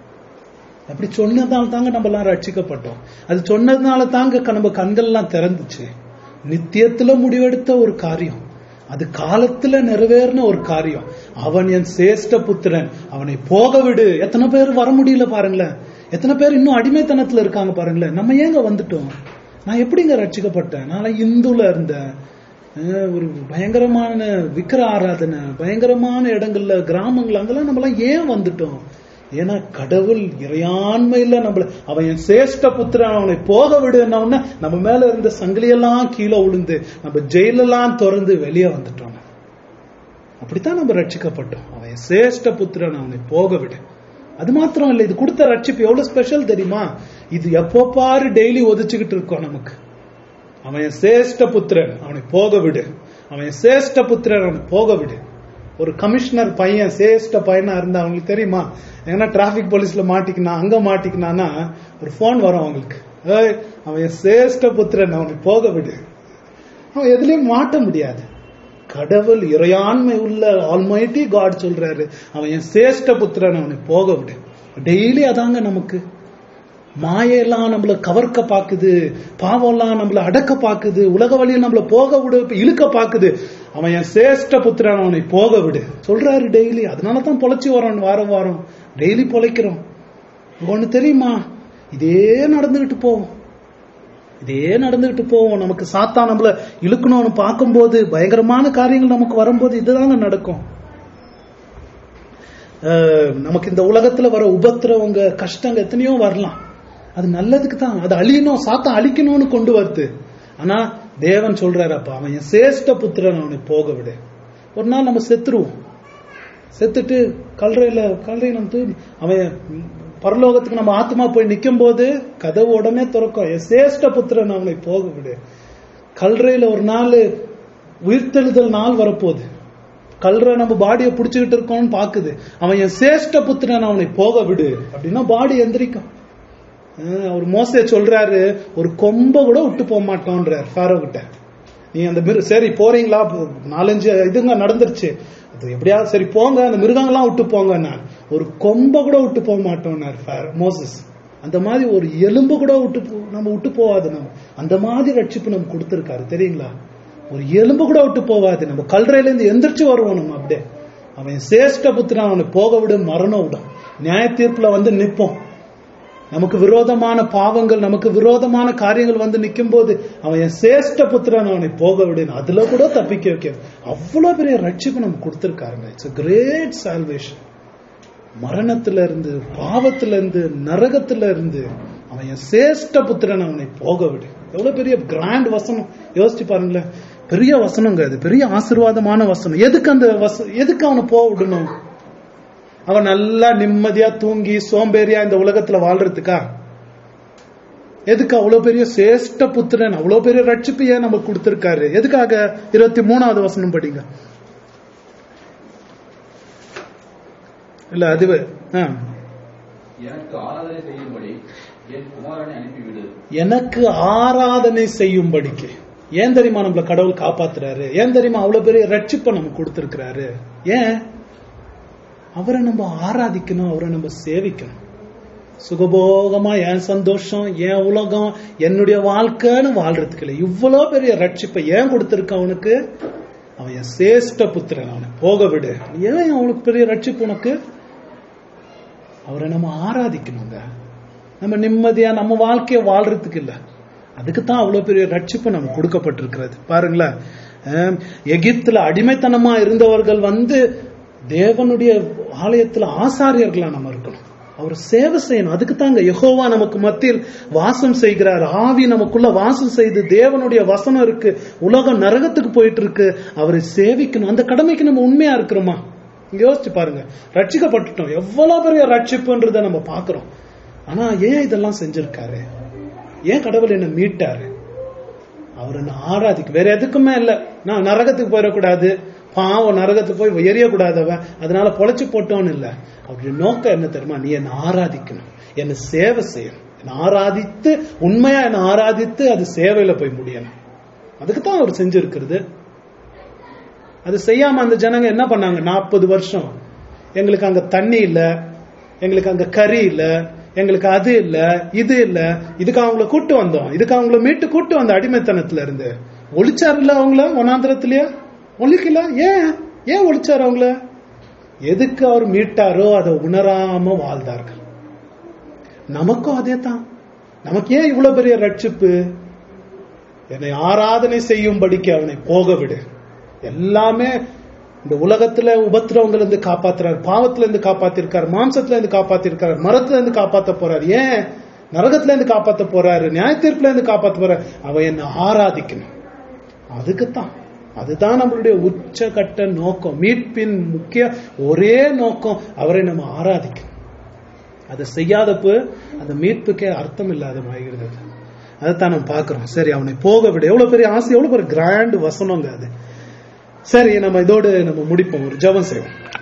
அப்படி சொன்னதால தாங்க நம்ம எல்லாம் ரட்சிக்கப்பட்டோம் அது சொன்னதுனால தாங்க க- நம்ம கண்கள்லாம் திறந்துச்சு நித்தியத்துல முடிவெடுத்த ஒரு காரியம் அது காலத்துல நிறைவேறின ஒரு காரியம் அவன் என் சேஷ்ட புத்திரன் அவனை போக விடு எத்தனை பேர் வர முடியல பாருங்களேன் எத்தனை பேர் இன்னும் அடிமைத்தனத்துல இருக்காங்க பாருங்களேன் நம்ம ஏங்க வந்துட்டோம் நான் எப்படிங்க ரட்சிக்கப்பட்டேன் நான் இந்துல இருந்தேன் அஹ் ஒரு பயங்கரமான விக்கிர ஆராதனை பயங்கரமான இடங்கள்ல கிராமங்கள் அங்கெல்லாம் நம்மலாம் ஏன் வந்துட்டோம் ஏன்னா கடவுள் இறையாண்மையில நம்மள அவன் என் சேஷ்ட புத்திரன் அவனை போக விடுன உடனே நம்ம மேல இருந்த சங்கிலியெல்லாம் கீழே விழுந்து நம்ம ஜெயிலெல்லாம் திறந்து வெளியே வந்துட்டோம் அப்படித்தான் நம்ம ரட்சிக்கப்பட்டோம் அவன் என் சேஷ்ட புத்திரன் அவனை போக விடு அது மாத்திரம் இல்ல இது கொடுத்த ரட்சிப்பு எவ்வளவு ஸ்பெஷல் தெரியுமா இது எப்போ பாரு டெய்லி ஒதிச்சுக்கிட்டு இருக்கோம் நமக்கு அவன் என் சேஷ்ட புத்திரன் அவனை போக விடு அவன் என் சேஷ்ட புத்திரன் அவனை போக விடு ஒரு கமிஷனர் பையன் சேஷ்ட பையனா இருந்தா அவங்களுக்கு தெரியுமா எங்கன்னா டிராபிக் போலீஸ்ல மாட்டிக்கினா அங்க மாட்டிக்கினானா ஒரு போன் வரும் அவங்களுக்கு ஏய் அவன் என் சேஷ்ட புத்திரன் அவனை போக விடு அவன் எதுலயும் மாட்ட முடியாது கடவுள் இறையாண்மை உள்ள ஆல்மைட்டி காட் சொல்றாரு அவன் என் சேஷ்ட புத்திரன் அவனை போக விடு டெய்லி அதாங்க நமக்கு மாயெல்லாம் நம்மள கவர்க்க பாக்குது பாவம்லாம் நம்மள அடக்க பாக்குது உலக வழியில் நம்மள போக விடு இழுக்க பாக்குது அவன் என் சேஷ்ட புத்திரன் அவனை போக விடு சொல்றாரு டெய்லி அதனால தான் பொழைச்சி வரோம் வாரம் வாரம் டெய்லி பொழைக்கிறோம் ஒண்ணு தெரியுமா இதே நடந்துகிட்டு போவோம் இதே நடந்துகிட்டு போவோம் நமக்கு சாத்தா நம்மள இழுக்கணும்னு பார்க்கும்போது பயங்கரமான காரியங்கள் நமக்கு வரும்போது இதுதாங்க நடக்கும் அஹ், நமக்கு இந்த உலகத்துல வர உபத்திரவங்க கஷ்டங்க எத்தனையோ வரலாம் அது நல்லதுக்கு தான் அது அழியணும் சாத்தா அழிக்கணும்னு கொண்டு வருது ஆனா தேவன் சொல்றாரு அப்ப அவன் என் சேஷ்ட புத்திரன் அவனை போக விடு ஒரு நாள் நம்ம செத்துருவோம் செத்துட்டு கல்றையில கல்றையில வந்து அவன் பரலோகத்துக்கு நம்ம ஆத்மா போய் நிக்கும் போது கதவு உடனே திறக்கும் என் சேஷ்ட புத்திரன் அவனை போக விடு கல்றையில ஒரு நாள் உயிர்த்தெழுதல் நாள் வரப்போகுது கல்ற நம்ம பாடியை புடிச்சுக்கிட்டு இருக்கோம்னு பாக்குது அவன் என் சேஷ்ட புத்திரன் அவனை போக விடு அப்படின்னா பாடி எந்திரிக்கும் அஹ் அவர் மோசே சொல்றாரு ஒரு கொம்ப கூட விட்டு போக மாட்டோன்றார் ஃபாரோ கிட்ட நீ அந்த மிரு சரி போறீங்களா நாலஞ்சு இதுங்க நடந்துருச்சு அது எப்படியாவது சரி போங்க அந்த மிருகங்கள்லாம் விட்டு போங்க நான் ஒரு கொம்ப கூட விட்டு போக மாட்டோம்னார் ஃபாரோ- மோசஸ் அந்த மாதிரி ஒரு எலும்பு கூட விட்டு போ- நம்ம விட்டு போவாது நம்ம அந்த மாதிரி ரட்சிப்பு நம்ம கொடுத்திருக்காரு தெரியுங்களா ஒரு எலும்பு கூட விட்டு போவாது நம்ம கல்றையில இருந்து எந்திரிச்சு வருவோம் நம்ம அப்படியே அவன் சேஷ்ட புத்திரன் அவனை போக விடு மரணம் விடும் நியாய தீர்ப்புல வந்து நிப்போம் நமக்கு விரோதமான பாவங்கள் நமக்கு விரோதமான காரியங்கள் வந்து நிற்கும் போது அவன் என் சேஷ்ட புத்திரன் அவனை போக விடுன்னு அதுல கூட தப்பிக்க வைக்க அவ்வளவு பெரிய ரட்சிப்பு நமக்கு கொடுத்திருக்காருங்க இட்ஸ் கிரேட் சால்வேஷன் மரணத்துல இருந்து பாவத்துல இருந்து நரகத்துல இருந்து அவன் என் சேஷ்ட புத்திரன் அவனை போக விடு எவ்வளவு பெரிய கிராண்ட் வசனம் யோசிச்சு பாருங்களேன் பெரிய வசனங்க அது பெரிய ஆசீர்வாதமான வசனம் எதுக்கு அந்த வச எதுக்கு அவனை போக விடணும் அவன் நல்லா நிம்மதியா தூங்கி சோம்பேறியா இந்த உலகத்துல வாழ்றதுக்கா எதுக்கு அவ்வளவு பெரிய சேஷ்ட புத்திரன் அவ்வளவு பெரிய ரட்சிப்பு ஏன் நமக்கு கொடுத்திருக்காரு எதுக்காக இருபத்தி மூணாவது வசனம் படிங்க இல்ல அதுவே ஆ. எனக்கு ஆராதனை செய்யும்படி என் குமாரனை அனுப்பிவிடு எனக்கு ஆராதனை செய்யும்படிக்கு ஏன் தெரியுமா நம்மள கடவுள் காப்பாத்துறாரு ஏன் தெரியுமா அவ்வளவு பெரிய ரட்சிப்பை நமக்கு கொடுத்திருக்கிறாரு ஏன் அவரை நம்ம ஆராதிக்கணும் அவரை நம்ம சேவிக்கணும் சுகபோகமா என் சந்தோஷம் என் உலகம் என்னுடைய வாழ்க்கைன்னு வாழ்றதுக்கு இல்லை இவ்வளவு பெரிய ரட்சிப்பை ஏன் கொடுத்திருக்க அவனுக்கு அவன் என் சேஷ்ட புத்திரன் அவனை போக விடு ஏன் அவனுக்கு பெரிய ரட்சிப்பு உனக்கு அவரை நம்ம ஆராதிக்கணுங்க நம்ம நிம்மதியா நம்ம வாழ்க்கைய வாழ்றதுக்கு இல்ல அதுக்கு தான் அவ்வளவு பெரிய ரட்சிப்பு நமக்கு கொடுக்கப்பட்டிருக்கிறது பாருங்களேன் ஆம், எகிப்துல அடிமைத்தனமா இருந்தவர்கள் வந்து தேவனுடைய ஆலயத்துல ஆசாரியர்களா நம்ம இருக்கணும் அவர் சேவை செய்யணும் அதுக்கு தாங்க யெகோவா நமக்கு மத்தியில் வாசம் செய்கிறார் ஆவி நமக்குள்ள வாசம் செய்து தேவனுடைய வசனம் இருக்கு உலகம் நரகத்துக்கு போயிட்டு இருக்கு அவரை சேவிக்கணும் அந்த கடமைக்கு நம்ம உண்மையா இருக்கிறோமா இங்க யோசிச்சு பாருங்க ரட்சிக்கப்பட்டுட்டோம் எவ்வளவு பெரிய ரட்சிப்புன்றதை நம்ம பாக்குறோம் ஆனா ஏன் இதெல்லாம் செஞ்சிருக்காரு ஏன் கடவுள் என்ன மீட்டாரு அவர் என்ன ஆராதிக்க வேற எதுக்குமே இல்ல நான் நரகத்துக்கு போயிடக்கூடாது பாவம் நரகத்துக்கு போய் எரியக்கூடாது அவன் அதனால பொழைச்சு போட்டோன்னு இல்ல அவருடைய நோக்கம் என்ன தெரியுமா நீ என்ன ஆராதிக்கணும் என்ன சேவை செய்யணும் என்ன ஆராதித்து உண்மையா என்ன ஆராதித்து அது சேவையில போய் முடியணும் அதுக்கு தான் அவர் செஞ்சிருக்கிறது அது செய்யாம அந்த ஜனங்க என்ன பண்ணாங்க நாற்பது வருஷம் எங்களுக்கு அங்க தண்ணி இல்ல எங்களுக்கு அங்க கறி இல்ல எங்களுக்கு அது இல்ல இது இல்ல இதுக்கு அவங்கள கூட்டு வந்தோம் இதுக்கு அவங்கள மீட்டு கூட்டு வந்த அடிமைத்தனத்துல இருந்து ஒழிச்சார் இல்ல அவங்கள வனாந்திரத்திலேயே ஒழிக்கல ஏன் ஏன் ஒழிச்சார் அவங்கள எதுக்கு அவர் மீட்டாரோ அதை உணராம வாழ்ந்தார்கள் நமக்கும் அதே தான் நமக்கு ஏன் இவ்வளவு பெரிய ரட்சிப்பு என்னை ஆராதனை செய்யும்படிக்கு அவனை போக விடு எல்லாமே இந்த உலகத்துல உபத்திரவங்கள் இருந்து காப்பாத்துறாரு பாவத்துல இருந்து காப்பாத்திருக்காரு மாம்சத்துல இருந்து காப்பாத்திருக்காரு மரத்துல இருந்து காப்பாத்த போறாரு ஏன் நரகத்துல இருந்து காப்பாத்த போறாரு நியாய தீர்ப்புல இருந்து காப்பாத்த போறாரு அவன் என்ன ஆராதிக்கணும் அதுக்குத்தான் அதுதான் நம்மளுடைய உச்சகட்ட நோக்கம் மீட்பின் முக்கிய ஒரே நோக்கம் அவரை நம்ம ஆராதிக்கணும் அதை செய்யாதப்ப அந்த மீட்புக்கே அர்த்தம் இல்லாத ஆகிறது அதைத்தான் நம்ம பார்க்கிறோம் சரி அவனை போக விட எவ்வளவு பெரிய ஆசை எவ்வளவு பெரிய கிராண்ட் வசனங்க அது சரி நம்ம இதோடு நம்ம முடிப்போம் ஒரு ஜெபம் செய்வோம்